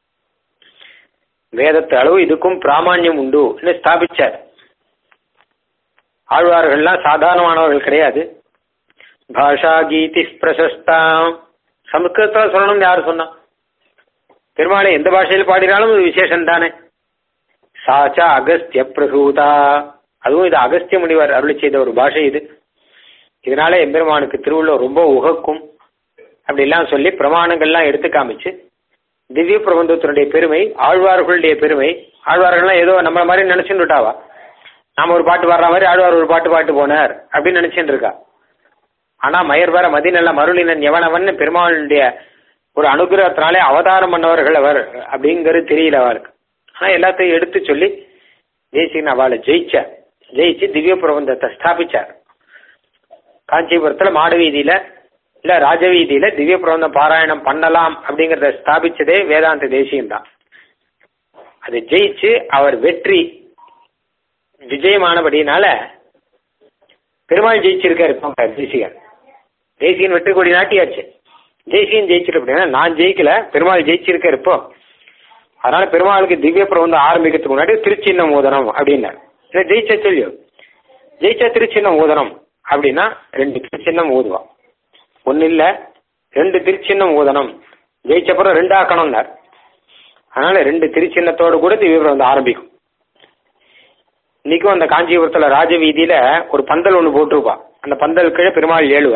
வேதத்து அளவு இதுக்கும் பிராமான்யம் உண்டு ஸ்தாபிச்சார் ஆழ்வார்கள்லாம் சாதாரணமானவர்கள் கிடையாது பாஷா கீதி பிரசஸ்தா சமஸ்கிருதத்தில் சொல்லணும்னு யார் சொன்னா பெருமாளை எந்த பாஷையில் பாடினாலும் இது விசேஷம் தானே சாச்சா அகஸ்திய பிரசூதா அதுவும் இது அகஸ்திய முனிவர் அருளி செய்த ஒரு பாஷை இது இதனால எம்பெருமானுக்கு திருவுள்ளம் ரொம்ப உகக்கும் அப்படிலாம் சொல்லி பிரமாணங்கள்லாம் எடுத்து காமிச்சு திவ்ய பிரபந்தத்தினுடைய பெருமை ஆழ்வார்களுடைய பெருமை ஆழ்வார்கள்லாம் ஏதோ நம்மள மாதிரி நினைச்சுட்டு விட்டாவா நாம ஒரு பாட்டு பாடுற மாதிரி ஆழ்வார் ஒரு பாட்டு பாட்டு போனார் அப்படின்னு நினைச்சுட்டு இருக்கா ஆனா மயர் வர மதிநல்ல மருளினன் எவனவன் பெருமாளுடைய ஒரு அனுகிரகத்தினாலே அவதாரம் பண்ணவர்கள் அவர் அப்படிங்கிறது தெரியல அவளுக்கு ஆனா எல்லாத்தையும் எடுத்து சொல்லி தேசிகன் அவளை ஜெயிச்சார் ஜெயிச்சு திவ்ய பிரபந்தத்தை ஸ்தாபிச்சார் காஞ்சிபுரத்துல மாடு வீதியில இல்ல ராஜவீதியில திவ்ய பிரபந்தம் பாராயணம் பண்ணலாம் அப்படிங்கறத ஸ்தாபிச்சதே வேதாந்த தேசியம் தான் அதை ஜெயிச்சு அவர் வெற்றி விஜயமானபடினால பெருமாள் ஜெயிச்சிருக்காரு இப்போ தேசிகன் தேசிகன் வெற்றி கொடி நாட்டியாச்சு தேசிகன் ஜெயிச்சிரு அப்படின்னா நான் ஜெயிக்கல பெருமாள் ஜெயிச்சிருக்காரு இப்போ அதனால பெருமாளுக்கு திவ்ய பிரபந்தம் ஆரம்பிக்கிறதுக்கு முன்னாடி திருச்சின்ன மோதனம் அப்படின்னார் இல்லை ஜெயிச்ச சொல்லியோ ஜெயிச்ச திருச்சின்ன மோதனம் அப்படின்னா ரெண்டு திருச்சின்னம் ஊதுவான் ஒன்னு இல்ல ரெண்டு திருச்சின்னம் ஊதனம் ஜெயிச்சப்புறம் ரெண்டு ஆக்கணும்னார் அதனால ரெண்டு திருச்சின்னத்தோடு கூட திவ்ய பிரபந்தம் ஆரம்பிக்கும் இன்னைக்கும் அந்த காஞ்சிபுரத்துல ராஜவீதியில ஒரு பந்தல் ஒன்று போட்டிருப்பா அந்த பந்தல் கீழே பெருமாள் ஏழுவ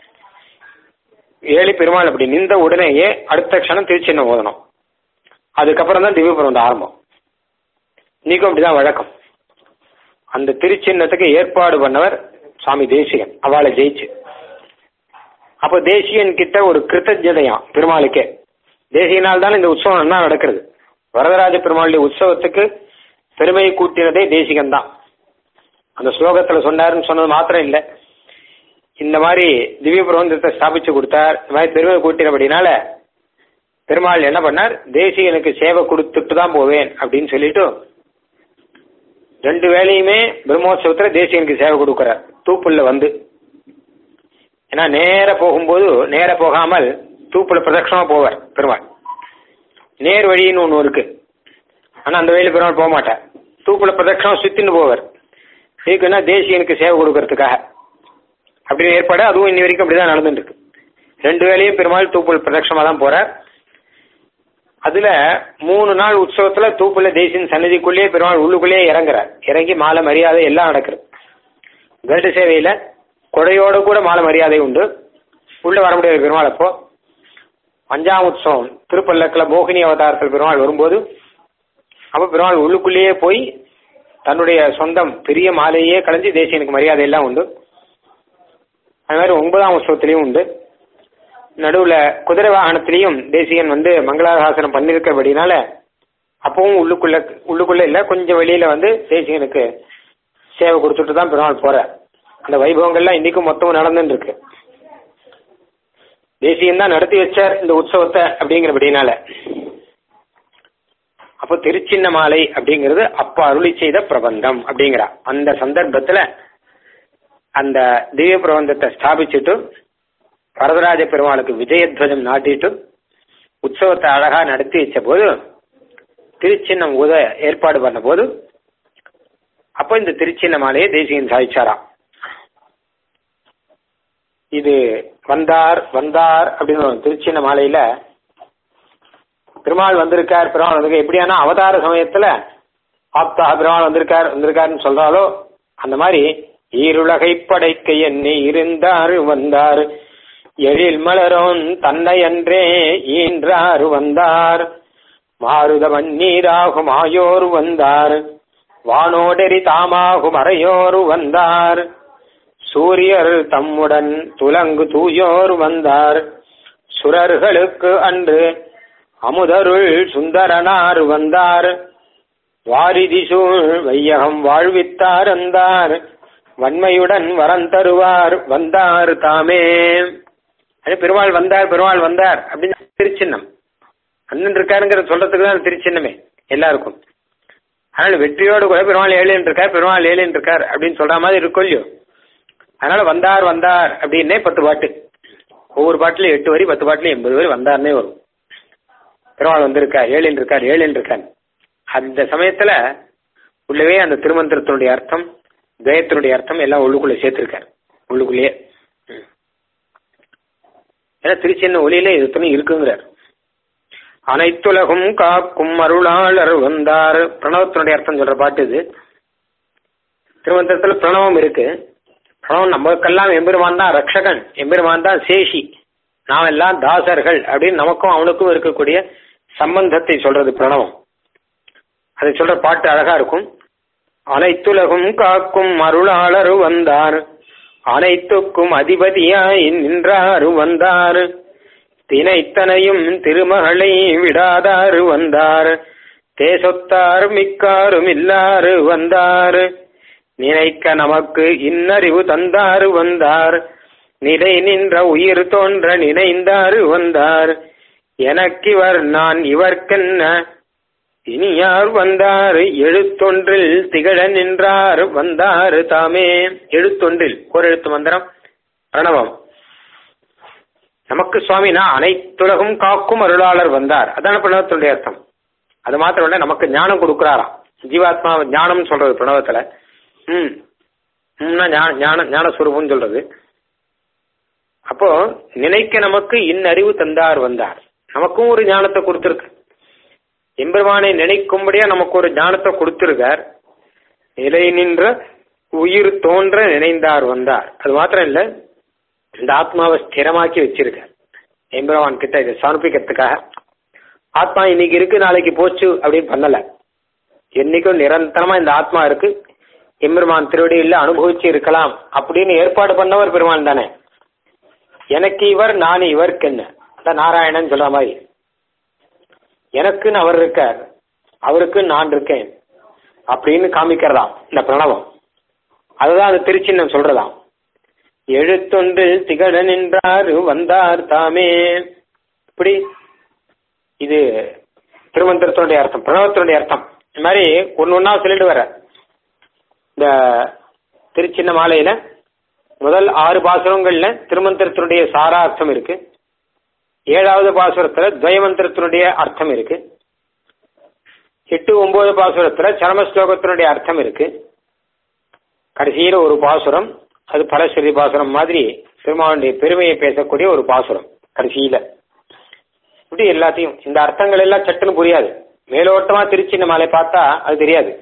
ஏழு பெருமாள் அப்படி நின்ற உடனேயே அடுத்த க்ஷணம் திருச்சின்னம் ஓதணும் அதுக்கப்புறம் தான் திவ்ய பிரபந்தம் ஆரம்பம் இன்னைக்கும் அப்படிதான் வழக்கம் அந்த திருச்சின்னத்துக்கு ஏற்பாடு பண்ணவர் சுவாமி தேசிகன் அவளை ஜெயிச்சு அப்போ தேசியன் கிட்ட ஒரு கிருத்தஜதையாம் பெருமாளுக்கே தேசியனால் தான் இந்த உற்சவம் என்ன நடக்கிறது வரதராஜ பெருமாளுடைய உற்சவத்துக்கு பெருமையை கூட்டினதே தேசிகன் தான் அந்த ஸ்லோகத்துல சொன்னாருன்னு சொன்னது மாத்திரம் இல்லை இந்த மாதிரி திவ்ய பிரபந்தத்தை ஸ்தாபிச்சு கொடுத்தார் இந்த மாதிரி பெருமை கூட்டினபடினால பெருமாள் என்ன பண்ணார் தேசிகனுக்கு சேவை கொடுத்துட்டு தான் போவேன் அப்படின்னு சொல்லிட்டு ரெண்டு வேலையுமே பிரம்மோற்சவத்துல தேசிகனுக்கு சேவை கொடுக்கிறார் தூப்புள்ள வந்து ஏன்னா நேர போகும்போது நேர போகாமல் தூப்புல பிரதட்சணமா போவார் பெருமாள் நேர் வழின்னு ஒன்று இருக்கு ஆனா அந்த வழியில பெருமாள் போக மாட்டார் தூப்புல பிரதட்சணம் சுத்தின்னு போவார் இதுக்குன்னா தேசியனுக்கு சேவை கொடுக்கறதுக்காக அப்படின்னு ஏற்பாடு அதுவும் இன்னி வரைக்கும் அப்படிதான் நடந்துட்டு இருக்கு ரெண்டு வேலையும் பெருமாள் தூப்புல் பிரதட்சமா தான் போறார் அதுல மூணு நாள் உற்சவத்துல தூப்புல தேசியன் சன்னதிக்குள்ளேயே பெருமாள் உள்ளுக்குள்ளேயே இறங்குறார் இறங்கி மாலை மரியாதை எல்லாம் நடக்குது கருட சேவையில கொடையோட கூட மாலை மரியாதை உண்டு உள்ள வர முடியாது பெருமாள் அப்போ அஞ்சாம் உற்சவம் திருப்பல்லக்கில் மோகினி அவதாரத்தில் பெருமாள் வரும்போது அப்போ பெருமாள் உள்ளுக்குள்ளேயே போய் தன்னுடைய சொந்தம் பெரிய மாலையே கலைஞ்சு தேசியனுக்கு மரியாதை எல்லாம் உண்டு அது மாதிரி ஒன்பதாம் உற்சவத்திலையும் உண்டு நடுவில் குதிரை வாகனத்திலையும் தேசியன் வந்து மங்களாசாசனம் பண்ணியிருக்கிறபடினால அப்பவும் உள்ளுக்குள்ள உள்ளுக்குள்ள இல்லை கொஞ்சம் வெளியில வந்து தேசியனுக்கு சேவை கொடுத்துட்டு தான் பெருமாள் போற அந்த வைபவங்கள்லாம் இன்னைக்கும் மொத்தமும் நடந்துட்டு இருக்கு தேசியம் தான் நடத்தி வச்சார் இந்த உற்சவத்தை அப்படிங்கிறபடினால அப்போ திருச்சின்ன மாலை அப்படிங்கிறது அப்ப அருளி செய்த பிரபந்தம் அப்படிங்கிறா அந்த சந்தர்ப்பத்துல அந்த திவ்ய பிரபந்தத்தை ஸ்தாபிச்சுட்டு வரதராஜ பெருமாளுக்கு விஜயத்வஜம் நாட்டிட்டு உற்சவத்தை அழகா நடத்தி வச்ச போது திருச்சின்னம் ஊத ஏற்பாடு பண்ண போது அப்போ இந்த திருச்சின்ன மாலையை தேசியன் சாதிச்சாராம் இது வந்தார் வந்தார் அப்படின்னு ஒரு திருச்சின்ன மாலையில பெருமாள் வந்திருக்கார் பெருமாள் வந்திருக்கார் எப்படியானா அவதார சமயத்துல ஆப்தா பெருமாள் வந்திருக்கார் வந்திருக்காருன்னு சொல்றாலோ அந்த மாதிரி ஈருலகை படைக்க எண்ணி இருந்தார் வந்தார் எழில் மலரோன் தன்னை அன்றே ஈன்றார் வந்தார் மாருத வன்னீராகும் ஆயோர் வந்தார் வானோடெரி தாமாகும் அறையோர் வந்தார் சூரியர் தம்முடன் துலங்கு தூயோர் வந்தார் சுரர்களுக்கு அன்று அமுதருள் சுந்தரனார் வந்தார் வாரிதி சூழ் வையகம் வாழ்வித்தார் அந்தார் வன்மையுடன் வரம் தருவார் வந்தார் தாமே அது பெருமாள் வந்தார் பெருமாள் வந்தார் அப்படின்னு திருச்சின்னம் அண்ணன் இருக்காருங்கிற சொல்றதுக்கு தான் திருச்சின்னமே எல்லாருக்கும் அதனால வெற்றியோடு கூட பெருமாள் ஏழின் இருக்கார் பெருமாள் ஏழின் இருக்கார் அப்படின்னு சொல்ற மாதிரி இருக்கும் இல்லையோ அதனால வந்தார் வந்தார் அப்படின்னே பத்து பாட்டு ஒவ்வொரு பாட்டுல எட்டு வரி பத்து பாட்டுல எண்பது வரி வந்தார்னே வரும் பெருமாள் வந்திருக்கார் ஏழின் இருக்கார் ஏழின் இருக்கார் அந்த சமயத்துல உள்ளவே அந்த திருமந்திரத்தினுடைய அர்த்தம் துவயத்தினுடைய அர்த்தம் எல்லாம் உள்ளுக்குள்ள சேர்த்திருக்காரு உள்ளுக்குள்ளேயே ம். ஏன்னா திருச்சின்ன ஒளியில இது துணி இருக்குங்கிறார் அனைத்துலகும் காக்கும் அருளாளர் வந்தார் பிரணவத்தினுடைய அர்த்தம் சொல்ற பாட்டு இது திருமந்திரத்துல பிரணவம் இருக்கு பிரணவம் நமக்கெல்லாம் எம்பெருமான் தான் ரக்ஷகன் எம்பெருமான் தான் சேஷி நாம் எல்லாம் தாசர்கள் அப்படின்னு நமக்கும் அவனுக்கும் இருக்கக்கூடிய சம்பந்தத்தை சொல்றது பிரணவம் அதை சொல்ற பாட்டு அழகா இருக்கும் அனைத்துலகும் காக்கும் அருளாளரு வந்தார் அனைத்துக்கும் அதிபதியாய் நின்றாரு வந்தார் தினைத்தனையும் திருமகளை விடாதாரு வந்தார் தேசொத்தார் மிக்காரும் இல்லாரு வந்தார் நினைக்க நமக்கு இன்னறிவு தந்தாரு வந்தார் நிலை நின்ற உயிர் தோன்ற நினைந்தாரு வந்தார் எனக்கிவர் நான் இவர்க்கென்ன இனி யார் வந்தார் எழுத்தொன்றில் திகழ நின்றார் வந்தார் தாமே எழுத்தொன்றில் ஒரு எழுத்து மந்திரம் பிரணவம் நமக்கு சுவாமினா அனைத்துலகும் காக்கும் அருளாளர் வந்தார் அதான பிரணவத்தினுடைய அர்த்தம் அது மாத்திரம் இல்ல நமக்கு ஞானம் கொடுக்கிறாராம் ஜீவாத்மா ஞானம் சொல்றது பிரணவத்துல ம் ம்னா ஞான ஞான ஞானஸ்வரூபம் சொல்றது அப்போ நினைக்க நமக்கு இன்னறிவு தந்தார் வந்தார் நமக்கும் ஒரு ஞானத்தை கொடுத்திருக்கு எம்பெருமானை நினைக்கும்படியா நமக்கு ஒரு ஞானத்தை கொடுத்திருக்கார் நிலை நின்ற உயிர் தோன்ற நினைந்தார் வந்தார் அது மாத்திரம் இல்ல இந்த ஆத்மாவை ஸ்திரமாக்கி வச்சிருக்கார் எம்பெருமான் கிட்ட இதை சமர்ப்பிக்கிறதுக்காக ஆத்மா இன்னைக்கு இருக்கு நாளைக்கு போச்சு அப்படின்னு பண்ணல என்னைக்கும் நிரந்தரமா இந்த ஆத்மா இருக்கு எம்பெருமான் திருவடியில் அனுபவிச்சு இருக்கலாம் அப்படின்னு ஏற்பாடு பண்ணவர் பெருமான் தானே எனக்கு இவர் நான் இவருக்கு என்ன அதான் நாராயணன் சொல்ற மாதிரி எனக்குன்னு அவர் இருக்கார் அவருக்கு நான் இருக்கேன் அப்படின்னு காமிக்கிறதாம் இந்த பிரணவம் அதுதான் அந்த திருச்சின்னம் சொல்றதாம் எழுத்தொன்று திகழ நின்றார் வந்தார் தாமே இப்படி இது திருமந்திரத்தினுடைய அர்த்தம் பிரணவத்தினுடைய அர்த்தம் இந்த மாதிரி ஒன்னு ஒன்னா சொல்லிட்டு வர இந்த திருச்சின்ன மாலையில முதல் ஆறு பாசுரங்கள்ல திருமந்திரத்தினுடைய சாரார்த்தம் இருக்கு ஏழாவது பாசுரத்துல துவயமந்திரத்தினுடைய அர்த்தம் இருக்கு எட்டு ஒன்பது பாசுரத்துல சரம ஸ்லோகத்தினுடைய அர்த்தம் இருக்கு கடைசியில ஒரு பாசுரம் அது பலஸ்வரி பாசுரம் மாதிரி பெருமாளுடைய பெருமையை பேசக்கூடிய ஒரு பாசுரம் கடைசியில இப்படி எல்லாத்தையும் இந்த அர்த்தங்கள் எல்லாம் சட்டுன்னு புரியாது மேலோட்டமா திருச்சி மாலை பார்த்தா அது தெரியாது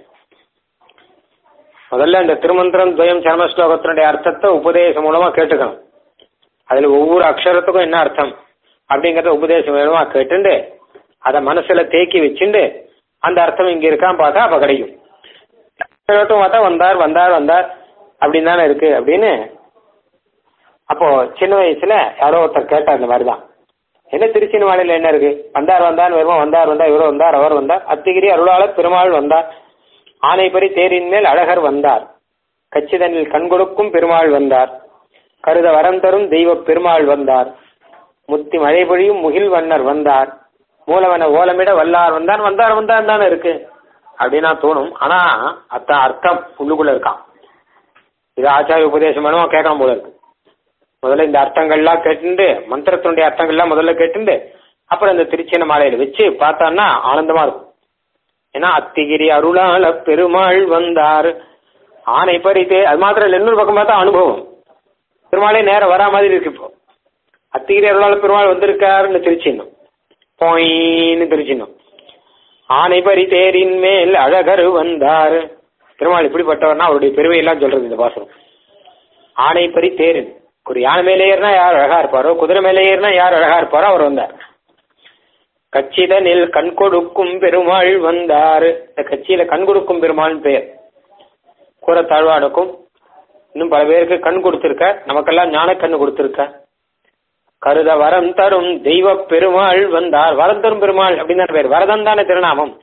முதல்ல இந்த திருமந்திரம் துவயம் சரம ஸ்லோகத்தினுடைய அர்த்தத்தை உபதேசம் மூலமா கேட்டுக்கணும் அதுல ஒவ்வொரு அக்ஷரத்துக்கும் என்ன அர்த்தம் அப்படிங்கறத உபதேசம் மூலமா கேட்டுண்டு அதை மனசுல தேக்கி வச்சுண்டு அந்த அர்த்தம் இங்க இருக்கான்னு பார்த்தா அப்ப கிடைக்கும் மேலோட்டம் பார்த்தா வந்தார் வந்தார் வந்தார் அப்படின்னு தானே இருக்கு அப்படின்னு அப்போ சின்ன வயசுல யாரோ ஒருத்தர் கேட்டார் இந்த மாதிரிதான் என்ன திருச்சின் மாலையில என்ன இருக்கு வந்தார் வந்தார் வருமா வந்தார் வந்தார் இவர் வந்தார் அவர் வந்தார் அத்திகிரி அருளாளர் பெருமாள் வந்தார் ஆனைப்பரி தேரின் மேல் அழகர் வந்தார் கச்சிதனில் கண்கொடுக்கும் பெருமாள் வந்தார் கருத வரம் தரும் தெய்வ பெருமாள் வந்தார் முத்தி மழை பொழியும் முகில் வண்ணர் வந்தார் மூலவன ஓலமிட வல்லார் வந்தார் வந்தார் வந்தார் தானே இருக்கு அப்படின்னா தோணும் ஆனா அத்த அர்த்தம் உள்ளுக்குள்ள இருக்கான் இது ஆச்சாரிய உபதேசம் வேணுமா கேட்கணும் போல இருக்கு முதல்ல இந்த அர்த்தங்கள்லாம் கேட்டுண்டு மந்திரத்தினுடைய அர்த்தங்கள்லாம் முதல்ல கேட்டுண்டு அப்புறம் இந்த திருச்சின மாலையில வச்சு பார்த்தான்னா ஆனந்தமா இருக்கும் ஏன்னா அத்திகிரி அருளாள பெருமாள் வந்தார் ஆனை பறித்து அது மாத்திரம் இல்லை இன்னொரு பக்கம் பார்த்தா அனுபவம் பெருமாளே நேரம் வரா மாதிரி இருக்கு இப்போ அத்திகிரி அருளாள பெருமாள் வந்திருக்காருன்னு திருச்சின்னும் போயின்னு திருச்சின்னும் ஆனை பறி தேரின் மேல் அழகர் வந்தார் பெருமாள் இப்படிப்பட்டவர்னா அவருடைய பெருமையெல்லாம் சொல்றது இந்த பாசனம் ஆனை பறி தேரின் ஒரு யானை மேலே ஏறினா யார் அழகா இருப்பாரோ குதிரை மேலே ஏறினா யார் அழகா இருப்பாரோ அவர் வந்தார் கச்சிதனில் கண் கொடுக்கும் பெருமாள் வந்தார் இந்த கட்சியில கண் கொடுக்கும் பெருமாள்னு பெயர் கூற தாழ்வானுக்கும் இன்னும் பல பேருக்கு கண் கொடுத்திருக்க நமக்கெல்லாம் ஞான கண்ணு கொடுத்திருக்க கருத வரம் தரும் தெய்வ பெருமாள் வந்தார் வரம் தரும் பெருமாள் அப்படின்னு பேர் வரதன் தானே திருநாமம்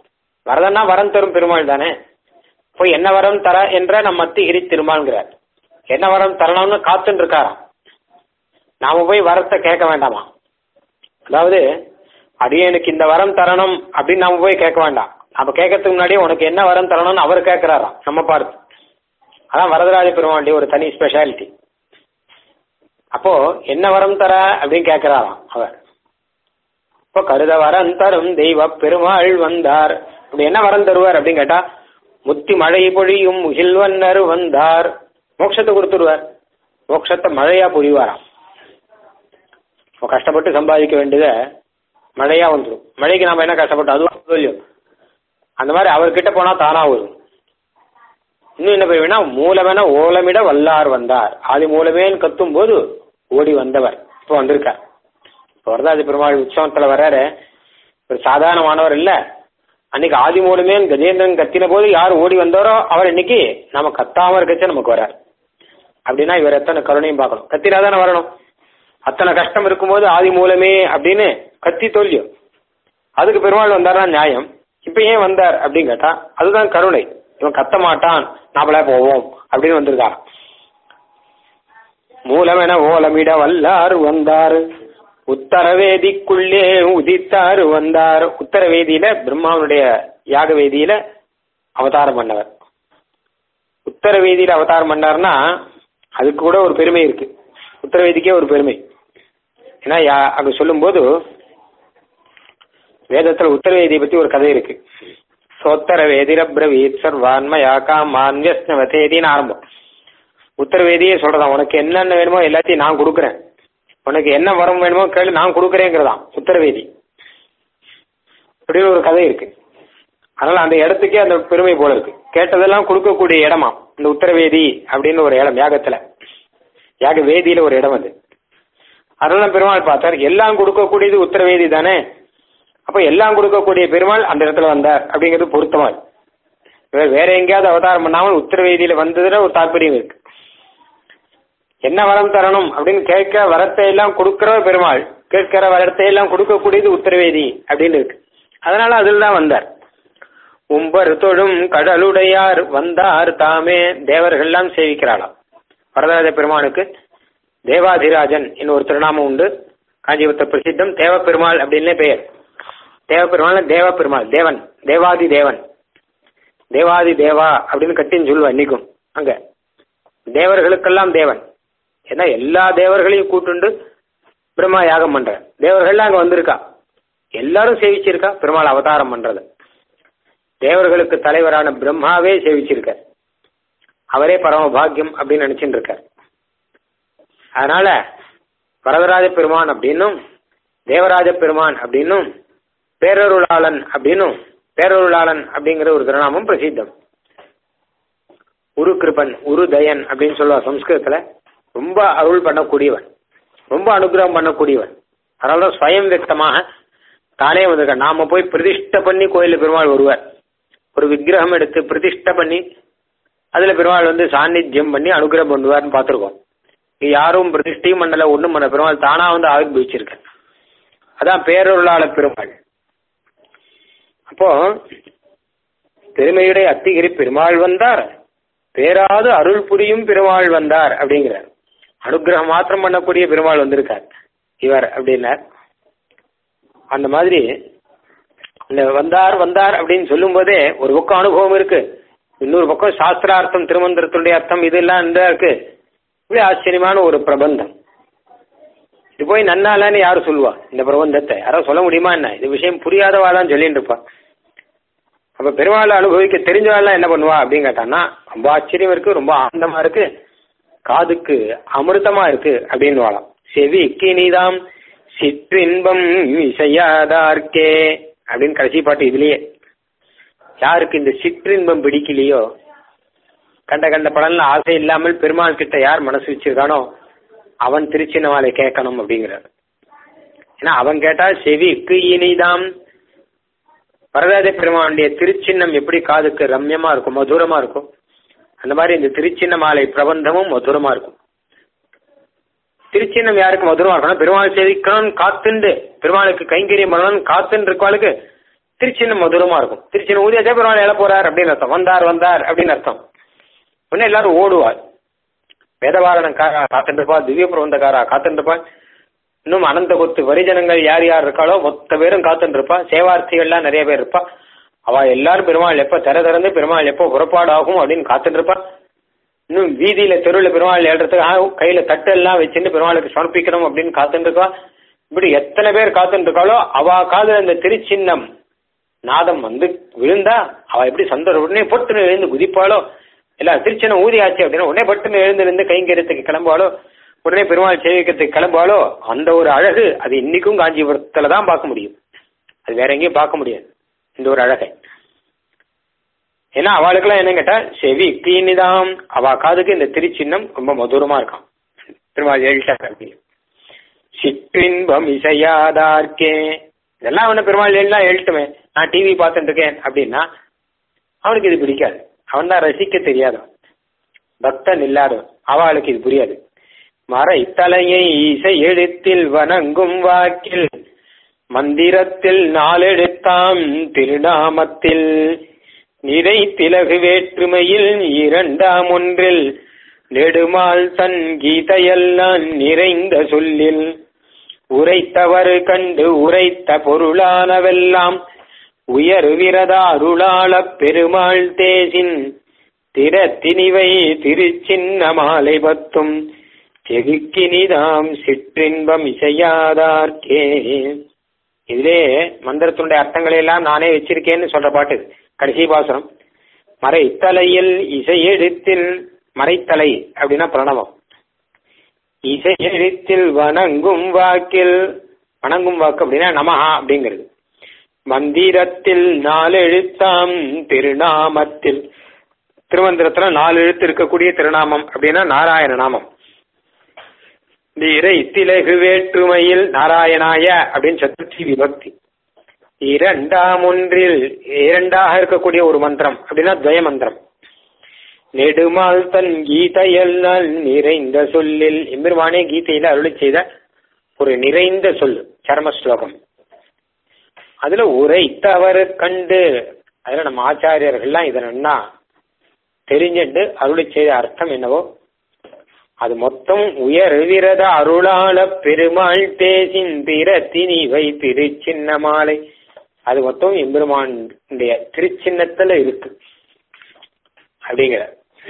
வரதன்னா வரம் தரும் பெருமாள் தானே போய் என்ன வரம் தர என்ற நம்ம அத்திகிரி திருமாள்ங்கிறார் என்ன வரம் தரணும்னு காத்துன்னு இருக்காராம் நாம போய் வரத்தை கேட்க வேண்டாமா அதாவது அடியனுக்கு இந்த வரம் தரணும் அப்படின்னு நாம போய் கேட்க வேண்டாம் நம்ம கேட்கறதுக்கு முன்னாடியே உனக்கு என்ன வரம் தரணும்னு அவர் கேட்கிறாராம் நம்ம பார்த்து அதான் வரதராஜ பெருமாளுடைய ஒரு தனி ஸ்பெஷாலிட்டி அப்போ என்ன வரம் தர அப்படின்னு கேட்கிறாராம் அவர் இப்போ கருத வரம் தரும் தெய்வ பெருமாள் வந்தார் அப்படி என்ன வரம் தருவார் அப்படின்னு கேட்டா முத்தி மழை பொழியும் முகில்வன்னர் வந்தார் மோட்சத்தை கொடுத்துருவார் மோட்சத்தை மழையா பொழிவாராம் இப்போ கஷ்டப்பட்டு சம்பாதிக்க வேண்டியதை மழையா வந்துடும் மழைக்கு நாம என்ன கஷ்டப்பட்டோம் அதுவும் சொல்லியும் அந்த மாதிரி அவர்கிட்ட போனா தானா வரும் இன்னும் என்ன போய்னா மூலமென ஓலமிட வல்லார் வந்தார் ஆதி மூலமேன்னு கத்தும் போது ஓடி வந்தவர் இப்போ வந்திருக்கார் இப்போ வரதாஜ பெருமாள் உற்சவத்துல வர்றாரு ஒரு சாதாரணமானவர் இல்ல அன்னைக்கு ஆதி மூலமேன் கஜேந்திரன் கத்தின போது யார் ஓடி வந்தாரோ அவர் இன்னைக்கு நம்ம கத்தாம இருக்கச்சே நமக்கு வரார் அப்படின்னா இவர் எத்தனை கருணையும் பார்க்கணும் கத்தினா தானே வரணும் அத்தனை கஷ்டம் இருக்கும்போது ஆதி மூலமே அப்படின்னு கத்தி தோல்வியும் அதுக்கு பெருமாள் வந்தாரா நியாயம் இப்ப ஏன் வந்தார் அப்படின்னு கேட்டா அதுதான் கருணை இவன் கத்த மாட்டான் நாமளே போவோம் அப்படின்னு வந்திருக்கான் மூலமென ஓலமிட வல்லார் வந்தார் உத்தரவேதிக்குள்ளே உதித்தார் வந்தார் உத்தரவேதியில பிரம்மாவனுடைய யாக வேதியில அவதாரம் பண்ணவர் உத்தரவேதியில அவதாரம் பண்ணார்னா அதுக்கு கூட ஒரு பெருமை இருக்கு உத்தரவேதிக்கே ஒரு பெருமை ஏன்னா யா- அங்க சொல்லும்போது வேதத்துல உத்தரவேதியை பத்தி ஒரு கதை இருக்கு சோத்தர வேதிரப்ரவீத் சர்வான்மயா காமான்யஸ்னவதேதின்னு ஆரம்பம் உத்தரவேதியே சொல்றதான் உனக்கு என்னென்ன வேணுமோ எல்லாத்தையும் நான் கொடுக்குறேன் உனக்கு என்ன வரம் வேணுமோ கேளு நான் கொடுக்குறேங்கிறதான் உத்தரவேதி அப்படின்னு ஒரு கதை இருக்கு அதனால அந்த இடத்துக்கே அந்த பெருமை போல இருக்கு கேட்டதெல்லாம் கொடுக்கக்கூடிய இடமா இந்த உத்தரவேதி அப்படின்னு ஒரு இடம் யாகத்துல யாக வேதியில ஒரு இடம் அது அதனால பெருமாள் பார்த்தார் எல்லாம் கொடுக்கக்கூடியது உத்தரவேதி தானே அப்ப எல்லாம் கொடுக்கக்கூடிய பெருமாள் அந்த இடத்துல வந்தார் அப்படிங்கிறது பொருத்தமா இருக்கு. வேற- வேற எங்கேயாவது அவதாரம் பண்ணாமல் உத்தரவேதியில வந்ததுல ஒரு தாற்பயம் இருக்கு என்ன வரம் தரணும் அப்படின்னு கேட்க வரத்தை எல்லாம் கொடுக்கிற பெருமாள் கேட்கிற வரத்தை எல்லாம் கொடுக்கக்கூடியது உத்தரவேதி அப்படின்னு இருக்கு அதனால அதில் தான் வந்தார் உம்பர் தொழும் கடலுடையார் வந்தார் தாமே தேவர்கள்லாம் சேவிக்கிறாளாம் வரதராஜ பெருமானுக்கு தேவாதிராஜன் என்னும் ஒரு திருநாமம் உண்டு காஞ்சிபுரத்த பிரசித்தம் தேவ பெருமாள் அப்படின்னே பெயர் தேவ பெருமாள் தேவ பெருமாள் தேவன் தேவாதி தேவன் தேவாதி தேவா அப்படின்னு கட்டின்னு சொல்லுவா இன்னைக்கும் அங்க தேவர்களுக்கெல்லாம் தேவன் ஏன்னா எல்லா தேவர்களையும் கூட்டுண்டு பிரம்மா யாகம் பண்ற தேவர்கள்லாம் அங்க வந்திருக்கா எல்லாரும் சேவிச்சிருக்கா பெருமாள் அவதாரம் பண்றது தேவர்களுக்கு தலைவரான பிரம்மாவே சேவிச்சிருக்கார் அவரே பரம பாக்கியம் அப்படின்னு நினைச்சுட்டு இருக்கார் அதனால வரதராஜ பெருமான் அப்படின்னும் தேவராஜ பெருமான் அப்படின்னும் பேரருளாளன் அப்படின்னும் பேரருளாளன் அப்படிங்கிற ஒரு திருநாமம் பிரசித்தம் உரு கிருபன் உரு தயன் அப்படின்னு சொல்லுவா சம்ஸ்கிருதத்துல ரொம்ப அருள் பண்ணக்கூடியவன் ரொம்ப அனுகிரகம் பண்ணக்கூடியவன் அதனாலதான் ஸ்வயம் வியக்தமாக தானே வந்திருக்க நாம போய் பிரதிஷ்டை பண்ணி கோயில பெருமாள் வருவார் ஒரு விக்கிரகம் எடுத்து பிரதிஷ்டை பண்ணி அதுல பெருமாள் வந்து சாநித்தியம் பண்ணி அனுகிரகம் பண்ணுவார்னு பார்த்திருக்கோம் இங்க யாரும் பிரதிஷ்டையும் பண்ணல ஒண்ணும் பண்ண பெருமாள் தானா வந்து ஆவிர்வச்சிருக்க அதான் பேரருளாள பெருமாள் அப்போ பெருமையுடைய அத்திகிரி பெருமாள் வந்தார் பேராது அருள் புரியும் பெருமாள் வந்தார் அப்படிங்கிறார் அனுகிரகம் மாத்திரம் பண்ணக்கூடிய பெருமாள் வந்திருக்கார் இவர் அப்படின்னார் அந்த மாதிரி இந்த வந்தார் வந்தார் அப்படின்னு சொல்லும் போதே ஒரு பக்கம் அனுபவம் இருக்கு இன்னொரு பக்கம் சாஸ்திரார்த்தம் திருமந்திரத்துடைய அர்த்தம் இதெல்லாம் இந்த இருக்கு இப்படி ஆச்சரியமான ஒரு பிரபந்தம் இது போய் நன்னாலன்னு யாரு சொல்லுவா இந்த பிரபந்தத்தை யாரோ சொல்ல முடியுமா என்ன இது விஷயம் புரியாதவா தான் சொல்லிட்டு இருப்பா அப்ப பெருமாளை அனுபவிக்க தெரிஞ்சவாள்லாம் என்ன பண்ணுவா அப்படின்னு கேட்டான்னா ரொம்ப ஆச்சரியம் இருக்கு ரொம்ப ஆனந்தமா இருக்கு காதுக்கு அமிர்தமா இருக்கு அப்படின்னு வாழாம் செவி கிணிதாம் சிற்றின்பம் இசையாதார்க்கே அப்படின்னு கடைசி பாட்டு இதுலயே யாருக்கு இந்த சிற்றின்பம் பிடிக்கலையோ கண்ட கண்ட படம்ல ஆசை இல்லாமல் பெருமாள் கிட்ட யார் மனசு வச்சிருக்கானோ அவன் திருச்சின்னவாலை கேட்கணும் அப்படிங்கிறார் ஏன்னா அவன் கேட்டா செவிக்கு இனிதாம் வரதாஜ பெருமானுடைய திருச்சின்னம் எப்படி காதுக்கு ரம்யமா இருக்கும் மதுரமா இருக்கும் அந்த மாதிரி இந்த திருச்சின்ன மாலை பிரபந்தமும் மதுரமா இருக்கும் திருச்சின்னம் யாருக்கு மதுரமா இருக்கணும் பெருமாள் சேவிக்கணும் காத்துண்டு பெருமாளுக்கு கைங்கரியம் பண்ணணும் காத்துன்னு இருக்கவாளுக்கு திருச்சின்னம் மதுரமா இருக்கும் திருச்சின்ன ஊதியாச்சா பெருமாள் எழ போறார் அப்படின்னு அர்த்தம் வந்தார் வந்தார் அப்படின்னு அர்த்தம் உடனே எல்லாரும் ஓடுவார் வேதவாரணக்காரா காத்துருப்பா திவ்ய பிரபந்தக்காரா காத்துருப்பா இன்னும் அனந்த கொத்து வரிஜனங்கள் யார் யார் இருக்காளோ மொத்த பேரும் காத்துருப்பா சேவார்த்திகள்லாம் நிறைய பேர் இருப்பா அவ எல்லாரும் பெருமாள் எப்ப திற திறந்து பெருமாள் எப்போ புறப்பாடு ஆகும் அப்படின்னு காத்துட்டு இருப்பா இன்னும் வீதியில தெருவில் பெருமாள் ஏழுறதுக்கு ஆ, கையில தட்டு எல்லாம் வச்சுட்டு பெருமாளுக்கு சமர்ப்பிக்கணும் அப்படின்னு காத்துட்டு இருக்கா இப்படி எத்தனை பேர் காத்துட்டு இருக்காளோ அவ காதுல அந்த திருச்சின்னம் நாதம் வந்து விழுந்தா அவ எப்படி சந்தோஷம் உடனே பொட்டுன்னு எழுந்து குதிப்பாளோ இல்ல திருச்சின்னம் ஊதி ஆச்சு அப்படின்னா உடனே பட்டுன்னு எழுந்து நின்று கைங்கரியத்துக்கு கிளம்புவாளோ உடனே பெருமாள் சேவிக்கிறதுக்கு கிளம்புவாளோ அந்த ஒரு அழகு அது இன்னைக்கும் காஞ்சிபுரத்துல தான் பார்க்க முடியும் அது வேற எங்கேயும் பார்க்க முடியாது இந்த ஒரு அழகை ஏன்னா அவளுக்கெல்லாம் என்ன கேட்டா செவி தீனிதாம் அவ காதுக்கு இந்த திருச்சின்னம் ரொம்ப மதுரமா இருக்கான் திருமால் எழுட்டார் அப்படி சிற்றின்பம் இசையாதார்க்கே இதெல்லாம் அவனை பெருமாள் எல்லாம் எழுட்டுமே நான் டிவி பார்த்துட்டு இருக்கேன் அப்படின்னா அவனுக்கு இது பிடிக்காது அவன் தான் ரசிக்க தெரியாதவன் பக்தன் இல்லாதவன் அவளுக்கு இது புரியாது மறை தலையை இசை எழுத்தில் வணங்கும் வாக்கில் மந்திரத்தில் நாளெழுத்தாம் திருநாமத்தில் நிறை திலகு வேற்றுமையில் இரண்டாம் ஒன்றில் நெடுமால் தன் கீதையெல்லாம் நிறைந்த சொல்லில் உரைத்தவர் கண்டு உரைத்த பொருளானவெல்லாம் உயர் விரதா அருளாளப் பெருமாள் தேசின் திறத்தினிவை திருச்சின்ன மாலை பத்தும் செகுக்கினிதாம் சிற்றின்பம் இசையாதார்க்கே இதிலே மந்திரத்தினுடைய அர்த்தங்களை எல்லாம் நானே வச்சிருக்கேன்னு சொல்ற பாட்டு இது. கடைசி பாசுரம் மறைத்தலையில் இசையெழுத்தில் மறைத்தலை அப்படின்னா பிரணவம் இசையெழுத்தில் வணங்கும் வாக்கில் வணங்கும் வாக்கு அப்படின்னா நமஹா அப்படிங்கிறது மந்திரத்தில் நாலு எழுத்தாம் திருநாமத்தில் திருமந்திரத்துல நாலு எழுத்து இருக்கக்கூடிய திருநாமம் அப்படின்னா நாராயண நாமம் இந்த இறை திலகு வேற்றுமையில் நாராயணாய அப்படின்னு சதுர்த்தி விபக்தி இரண்டாம் ஒன்றில் இரண்டாக இருக்கக்கூடிய ஒரு மந்திரம் அப்படின்னா துவய மந்திரம் நெடுமால் தன் கீதையெல்லாம் நிறைந்த சொல்லில் எம்பெருமானே கீதையில அருளி செய்த ஒரு நிறைந்த சொல் சர்ம ஸ்லோகம் அதுல உரைத்தவர் கண்டு அதுல நம்ம ஆச்சாரியர்கள்லாம் இதை நன்னா தெரிஞ்சுட்டு அருளி செய்த அர்த்தம் என்னவோ அது மொத்தம் உயர்விரத அருளாள பெருமாள் தேசின் திறத்தினி வை திருச்சின்ன மாலை அது மொத்தம் எம்பெருமானுடைய திருச்சின்னத்துல இருக்கு அப்படிங்கிற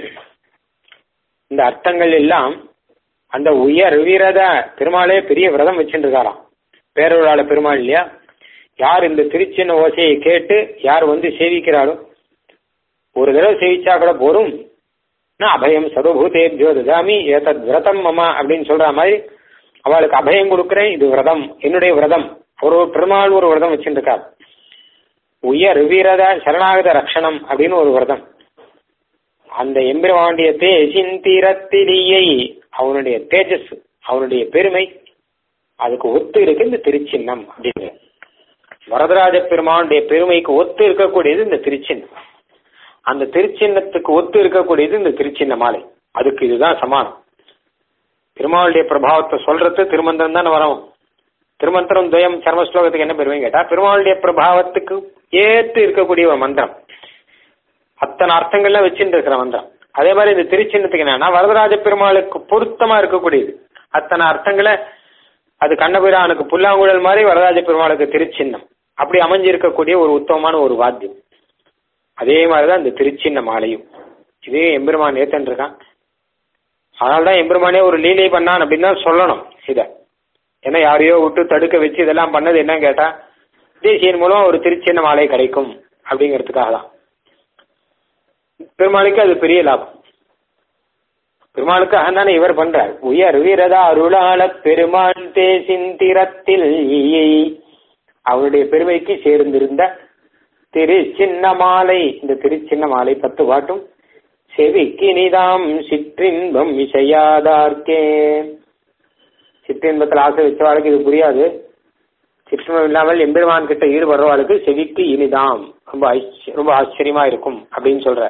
இந்த அர்த்தங்கள் எல்லாம் அந்த உயர் விரத பெருமாளே பெரிய விரதம் வச்சுருக்காராம் பேரொருளாள பெருமாள் இல்லையா யார் இந்த திருச்சின்ன ஓசையை கேட்டு யார் வந்து சேவிக்கிறாரோ ஒரு தடவை சேவிச்சா கூட போரும் நான் அபயம் சர்வபூதேபியோ ததாமி ஏதத் விரதம் மமா அப்படின்னு சொல்ற மாதிரி அவளுக்கு அபயம் கொடுக்கிறேன் இது விரதம் என்னுடைய விரதம் ஒரு பெருமாள் ஒரு விரதம் வச்சுருக்கார் உயர் விரத சரணாகத ரக்ஷணம் அப்படின்னு ஒரு விரதம் அந்த எம்பெருமானுடைய தேசின் தீரத்திலேயே அவனுடைய தேஜஸ் அவனுடைய பெருமை அதுக்கு ஒத்து இருக்கு இந்த திருச்சின்னம் அப்படின்னு வரதராஜ பெருமானுடைய பெருமைக்கு ஒத்து இருக்கக்கூடியது இந்த திருச்சின்னம் அந்த திருச்சின்னத்துக்கு ஒத்து இருக்கக்கூடியது இந்த திருச்சின்ன மாலை அதுக்கு இதுதான் சமானம் பெருமாளுடைய பிரபாவத்தை சொல்றது திருமந்திரம் தானே வரும் திருமந்திரம் துவயம் சர்ம ஸ்லோகத்துக்கு என்ன பெருமை கேட்டா பெருமாளுடைய பிரபாவத்துக்கு ஏத்து இருக்கக்கூடிய ஒரு மந்திரம் அத்தனை அர்த்தங்கள்லாம் வச்சுட்டு இருக்கிற மந்திரம் அதே மாதிரி இந்த திருச்சின்னத்துக்கு என்னன்னா வரதராஜ பெருமாளுக்கு பொருத்தமா இருக்கக்கூடியது அத்தனை அர்த்தங்களை அது கண்ணபிரானுக்கு புல்லாங்குழல் மாதிரி வரதராஜ பெருமாளுக்கு திருச்சின்னம் அப்படி அமைஞ்சிருக்கக்கூடிய ஒரு உத்தமமான ஒரு வாத்தியம் அதே மாதிரிதான் இந்த திருச்சின்ன மாலையும் இதே எம்பெருமான் ஏத்தன் இருக்கான் அதனால்தான் எம்பெருமானே ஒரு லீலை பண்ணான் அப்படின்னு தான் சொல்லணும் இத ஏன்னா யாரையோ விட்டு தடுக்க வச்சு இதெல்லாம் பண்ணது என்னன்னு கேட்டா தேசியன் மூலம் ஒரு திருச்சின்ன மாலை கிடைக்கும் அப்படிங்கிறதுக்காக தான் பெருமாளுக்கு அது பெரிய லாபம் பெருமாளுக்காக தானே இவர் பண்றார் உயர் வீரதா அருளாள பெருமான் தேசின் திறத்தில் அவருடைய பெருமைக்கு சேர்ந்திருந்த திரு சின்ன மாலை இந்த திருச்சின்ன மாலை பத்து பாட்டும் செவிக்கினிதாம் சிற்றின்பம் இசையாதார்க்கே சிற்றின்பத்தில் ஆசை வச்சவாளுக்கு இது புரியாது சிற்றின்பம் இல்லாமல் எம்பெருமான் கிட்ட ஈடுபடுறவாளுக்கு செவிக்கு இனிதாம் ரொம்ப ஆச்ச- ரொம்ப ஆச்சரியமா இருக்கும் அப்படின்னு சொல்ற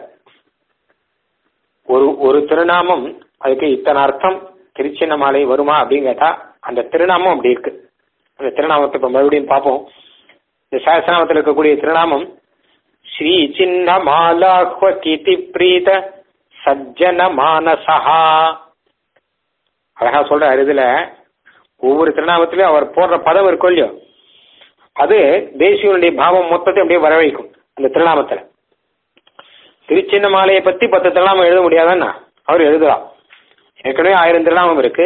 ஒரு ஒரு திருநாமம் அதுக்கு இத்தனை அர்த்தம் திருச்சின்ன மாலை வருமா அப்படின்னு கேட்டா அந்த திருநாமம் அப்படி இருக்கு அந்த திருநாமத்தை இப்ப மறுபடியும் பார்ப்போம் இந்த சாஸ்திராமத்தில் இருக்கக்கூடிய திருநாமம் ஸ்ரீ சின்ன மாலாஹ்வ கீதி பிரீத சஜ்ஜன மானசஹா அழகா சொல்றாரு இதுல ஒவ்வொரு திருநாமத்திலையும் அவர் போடுற பதம் இருக்கும் இல்லையோ அது தேசியனுடைய பாவம் மொத்தத்தை அப்படியே வரவழைக்கும் அந்த திருநாமத்துல திருச்சின்ன மாலையை பத்தி பத்து திருநாமம் எழுத முடியாதான்னா அவர் எழுதலாம் ஏற்கனவே ஆயிரம் திருநாமம் இருக்கு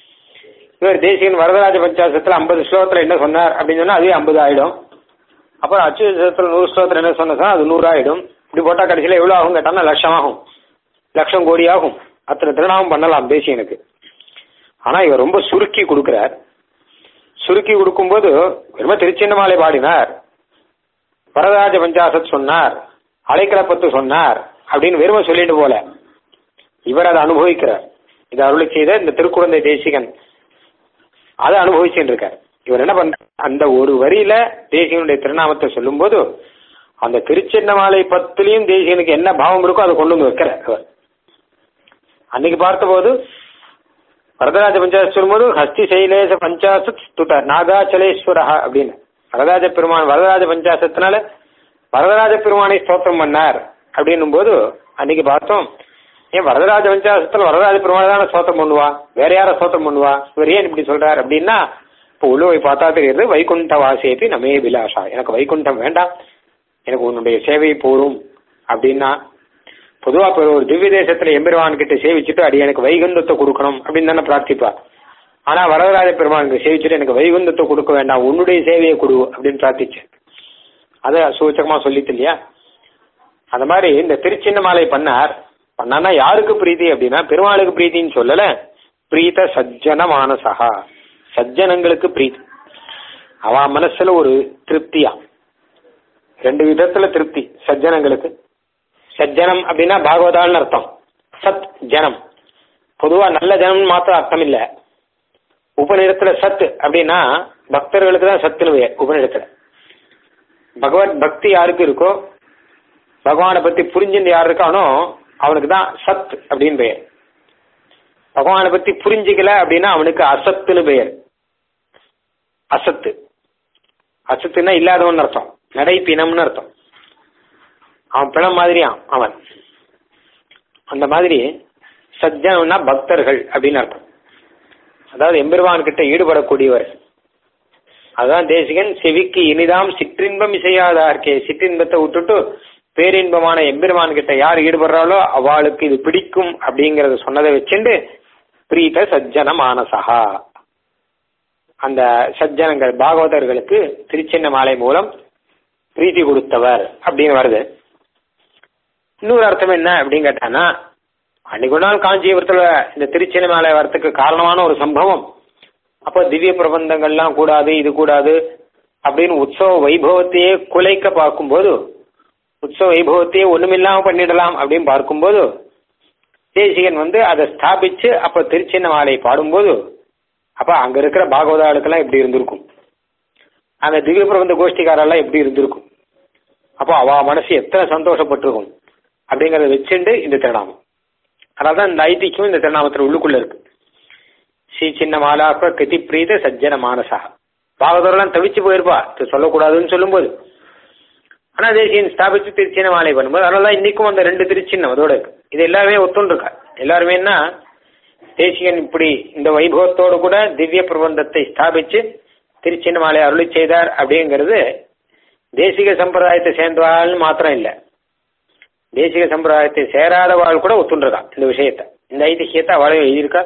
இவர் தேசியன் வரதராஜ பஞ்சாசத்துல ஐம்பது ஸ்லோகத்துல என்ன சொன்னார் அப்படின்னு சொன்னா அதுவே ஐம்பது ஆயிடும் அப்புறம் அச்சுதத்துல நூறு ஸ்லோகத்துல என்ன சொன்னா அது நூறு ஆயிடும் இப்படி போட்டா கடைசியில எவ்வளவு ஆகும் கேட்டாங்கன்னா லட்சம் ஆகும் லட்சம் கோடி ஆகும் அத்தனை திருநாமம் பண்ணலாம் தேசியனுக்கு ஆனா இவர் ரொம்ப சுருக்கி கொடுக்கிறார் சுருக்கி கொடுக்கும்போது வெறும திருச்சின்னமாலை பாடினார் வரதராஜ பஞ்சாசத் சொன்னார் அலைக்கலப்பத்து சொன்னார் அப்படின்னு வெறும சொல்லிட்டு போல இவர் அதை அனுபவிக்கிறார் இதை அருளை செய்த இந்த திருக்குழந்தை தேசிகன் அதை அனுபவிச்சுட்டு இருக்கார் இவர் என்ன பண்ற அந்த ஒரு வரியில தேசிகனுடைய திருநாமத்தை சொல்லும்போது அந்த திருச்சின்னமாலை பத்துலயும் தேசிகனுக்கு என்ன பாவம் இருக்கோ அதை கொண்டு வந்து வைக்கிறார் அவர் அன்னைக்கு பார்த்தபோது வரதராஜ பஞ்சாசத் சொல்லும்போது ஹஸ்தி சைலேச பஞ்சாசத் ஸ்துத நாகாச்சலேஸ்வரா அப்படின்னு வரதராஜ பெருமான் வரதராஜ பஞ்சாசத்தினால வரதராஜ பெருமானை ஸ்தோத்திரம் பண்ணார் அப்படின்னும் போது அன்னைக்கு பார்த்தோம் ஏன் வரதராஜ பஞ்சாசத்துல வரதராஜ பெருமானை தானே ஸ்தோத்திரம் பண்ணுவா வேற யார ஸ்தோத்திரம் பண்ணுவா இவர் ஏன் இப்படி சொல்றாரு அப்படின்னா இப்போ உள்ள போய் பார்த்தா தெரியுது வைகுண்ட வாசேபி நமே விலாசா எனக்கு வைகுண்டம் வேண்டாம் எனக்கு உன்னுடைய சேவை போரும் அப்படின்னா பொதுவா இப்போ ஒரு திவ்ய தேசத்துல எம்பெருமான் கிட்ட சேவிச்சுட்டு அடி எனக்கு வைகுந்தத்தை கொடுக்கணும் அப்படின்னு தானே பிரார்த்திப்பா ஆனா வரதராஜ பெருமானுக்கு சேவிச்சுட்டு எனக்கு வைகுந்தத்தை கொடுக்க வேண்டாம் உன்னுடைய சேவையை கொடு அப்படின்னு பிரார்த்திச்சேன் அதை சூச்சகமா சொல்லித்து இல்லையா அந்த மாதிரி இந்த திருச்சின்ன மாலை பண்ணார் பண்ணானா யாருக்கு பிரீத்தி அப்படின்னா பெருமாளுக்கு பிரீத்தின்னு சொல்லல பிரீத சஜ்ஜன மானசகா சஜ்ஜனங்களுக்கு பிரீத்தி அவ மனசுல ஒரு திருப்தியா ரெண்டு விதத்துல திருப்தி சஜ்ஜனங்களுக்கு சஜ்ஜனம் அப்படின்னா பாகவதால்னு அர்த்தம் சத் ஜனம் பொதுவா நல்ல ஜனம் மாத்திரம் அர்த்தம் இல்ல உபநிடத்துல சத் அப்படின்னா பக்தர்களுக்கு தான் சத்துன்னு பெயர் உபநிடத்துல பகவத் பக்தி யாருக்கு இருக்கோ பகவானை பத்தி புரிஞ்சுட்டு யார் இருக்கானோ அவனுக்கு தான் சத் அப்படின்னு பெயர் பகவானை பத்தி புரிஞ்சுக்கல அப்படின்னா அவனுக்கு அசத்துன்னு பெயர் அசத்து அசத்துன்னா இல்லாதவன் அர்த்தம் நடை பிணம்னு அர்த்தம் அவன் பிணம் மாதிரியான் அவன் அந்த மாதிரி சஜ்ஜனம்னா பக்தர்கள் அப்படின்னு அர்த்தம் அதாவது எம்பெருமான் கிட்ட ஈடுபடக்கூடியவர் அதான் தேசிகன் செவிக்கு இனிதாம் சிற்றின்பம் இசையாதார்க்கே சிற்றின்பத்தை விட்டுட்டு பேரின்பமான எம்பெருமான் கிட்ட யார் ஈடுபடுறாளோ அவளுக்கு இது பிடிக்கும் அப்படிங்கறத சொன்னதை வச்சுண்டு பிரீத சஜ்ஜன மானசகா அந்த சஜ்ஜனங்கள் பாகவதர்களுக்கு திருச்சின்ன மாலை மூலம் பிரீத்தி கொடுத்தவர் அப்படின்னு வருது இன்னொரு அர்த்தம் என்ன அப்படின்னு கேட்டானா அன்னைக்கு ஒரு நாள் காஞ்சிபுரத்துல இந்த திருச்சின்ன மாலை வரத்துக்கு காரணமான ஒரு சம்பவம் அப்போ திவ்ய பிரபந்தங்கள்லாம் கூடாது இது கூடாது அப்படின்னு உற்சவ வைபவத்தையே குலைக்க பார்க்கும்போது உற்சவ வைபவத்தையே ஒண்ணுமில்லாம பண்ணிடலாம் அப்படின்னு பார்க்கும்போது தேசிகன் வந்து அதை ஸ்தாபிச்சு அப்ப திருச்சின்ன மாலை பாடும்போது அப்ப அங்க இருக்கிற பாகவதாளுக்கெல்லாம் எப்படி இருந்திருக்கும் அந்த திவ்ய பிரபந்த கோஷ்டிக்காரெல்லாம் எப்படி இருந்திருக்கும் அப்போ அவ மனசு எத்தனை சந்தோஷப்பட்டிருக்கும் அப்படிங்கறத வச்சுண்டு இந்த திருநாமம் அதனால்தான் இந்த ஐதிக்கும் இந்த திருநாமத்துல உள்ளுக்குள்ள இருக்கு ஸ்ரீ சின்ன மாலாக்க கதி பிரீத சஜ்ஜன மானசா பாகவதரெல்லாம் தவிச்சு போயிருப்பா இது சொல்லக்கூடாதுன்னு சொல்லும்போது ஆனா தேசியன் ஸ்தாபிச்சு திருச்சின்ன மாலை பண்ணும்போது அதனால இன்னைக்கும் அந்த ரெண்டு திருச்சின்னம் அதோட இருக்கு இது எல்லாருமே ஒத்துண்டு இருக்கா எல்லாருமே என்ன தேசியன் இப்படி இந்த வைபவத்தோடு கூட திவ்ய பிரபந்தத்தை ஸ்தாபிச்சு திருச்சின்ன மாலை அருளி செய்தார் அப்படிங்கிறது தேசிக சம்பிரதாயத்தை சேர்ந்தவாள்னு மாத்திரம் இல்ல தேசிக சம்பிரதாயத்தை சேராதவாள் கூட ஒத்துன்றதா இந்த விஷயத்த இந்த ஐதிஹியத்தை அவளே எழுதியிருக்கா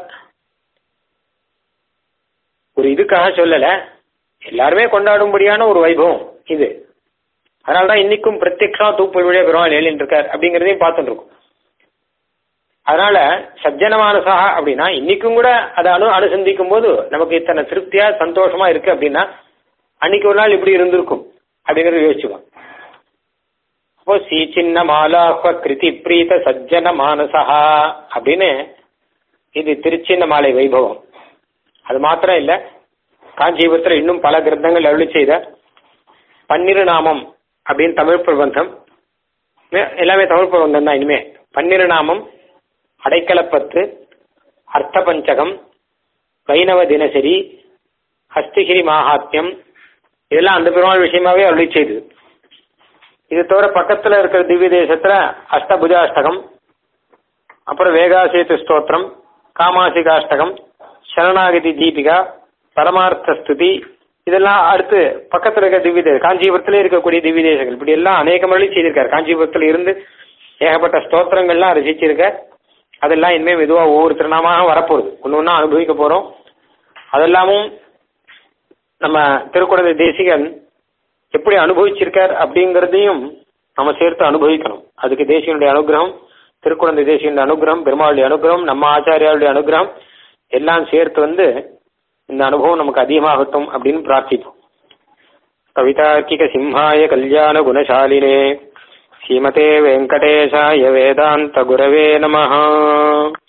ஒரு இதுக்காக சொல்லல எல்லாருமே கொண்டாடும்படியான ஒரு வைபவம் இது அதனாலதான் இன்னைக்கும் பிரத்யக்ஷா தூப்பல் வழியா பெருமாள் ஏழின் இருக்கார் அப்படிங்கிறதையும் பார்த்துட்டு இருக்கோம் அதனால சஜ்ஜனமானசா அப்படின்னா இன்னைக்கும் கூட அதை அனு அனுசந்திக்கும் போது நமக்கு இத்தனை திருப்தியா சந்தோஷமா இருக்கு அப்படின்னா அன்னைக்கு ஒரு நாள் இப்படி இருந்திருக்கும் அப்படிங்கறத யோசிச்சுக்கோம் அப்போ ஸ்ரீ சின்ன மாலாஹ்வ கிருதி பிரீத சஜ்ஜன மானசா அப்படின்னு இது திருச்சின்ன மாலை வைபவம் அது மாத்திரம் இல்ல காஞ்சிபுரத்தில் இன்னும் பல கிரந்தங்கள் அருளி செய்த பன்னிரு நாமம் அப்படின்னு தமிழ் பிரபந்தம் எல்லாமே தமிழ் பிரபந்தம் தான் இனிமே பன்னிரு நாமம் அடைக்கலப்பத்து அர்த்த பஞ்சகம் வைணவ தினசரி ஹஸ்திகிரி மாஹாத்யம் இதெல்லாம் அந்த பெருமாள் விஷயமாவே அருளி செய்தது இது தவிர பக்கத்துல இருக்கிற திவ்ய தேசத்துல அஷ்டபுஜாஷ்டகம் அப்புறம் வேகாசேத்து ஸ்தோத்திரம் காமாசிகாஷ்டகம் சரணாகதி தீபிகா பரமார்த்த ஸ்துதி இதெல்லாம் அடுத்து பக்கத்துல இருக்க திவ்ய தேசம் காஞ்சிபுரத்துல இருக்கக்கூடிய திவ்ய தேசங்கள் இப்படி எல்லாம் அநேக மொழி செய்திருக்காரு காஞ்சிபுரத்துல இருந்து ஏகப்பட்ட ஸ்தோத்திரங்கள்லாம் ரசிச்சிருக்க அதெல்லாம் இனிமே மெதுவா ஒவ்வொரு திருநாமாக வரப்போகுது ஒன்று ஒன்றா அனுபவிக்க போறோம் அதெல்லாமும் நம்ம திருக்குறளை தேசிகன் எப்படி அனுபவிச்சிருக்கார் அப்படிங்கறதையும் நம்ம சேர்த்து அனுபவிக்கணும் அதுக்கு தேசியனுடைய அனுகிரகம் திருக்குழந்தை தேசியனுடைய அனுகிரகம் பெருமாளுடைய அனுகிரகம் நம்ம ஆச்சாரியாளுடைய அனுகிரகம் எல்லாம் சேர்த்து வந்து இந்த அனுபவம் நமக்கு அதிகமாகட்டும் அப்படின்னு பிரார்த்திப்போம் கவிதார்க்கிக சிம்ஹாய கல்யாண குணசாலினே ஸ்ரீமதே வெங்கடேஷாய வேதாந்த குரவே நமஹ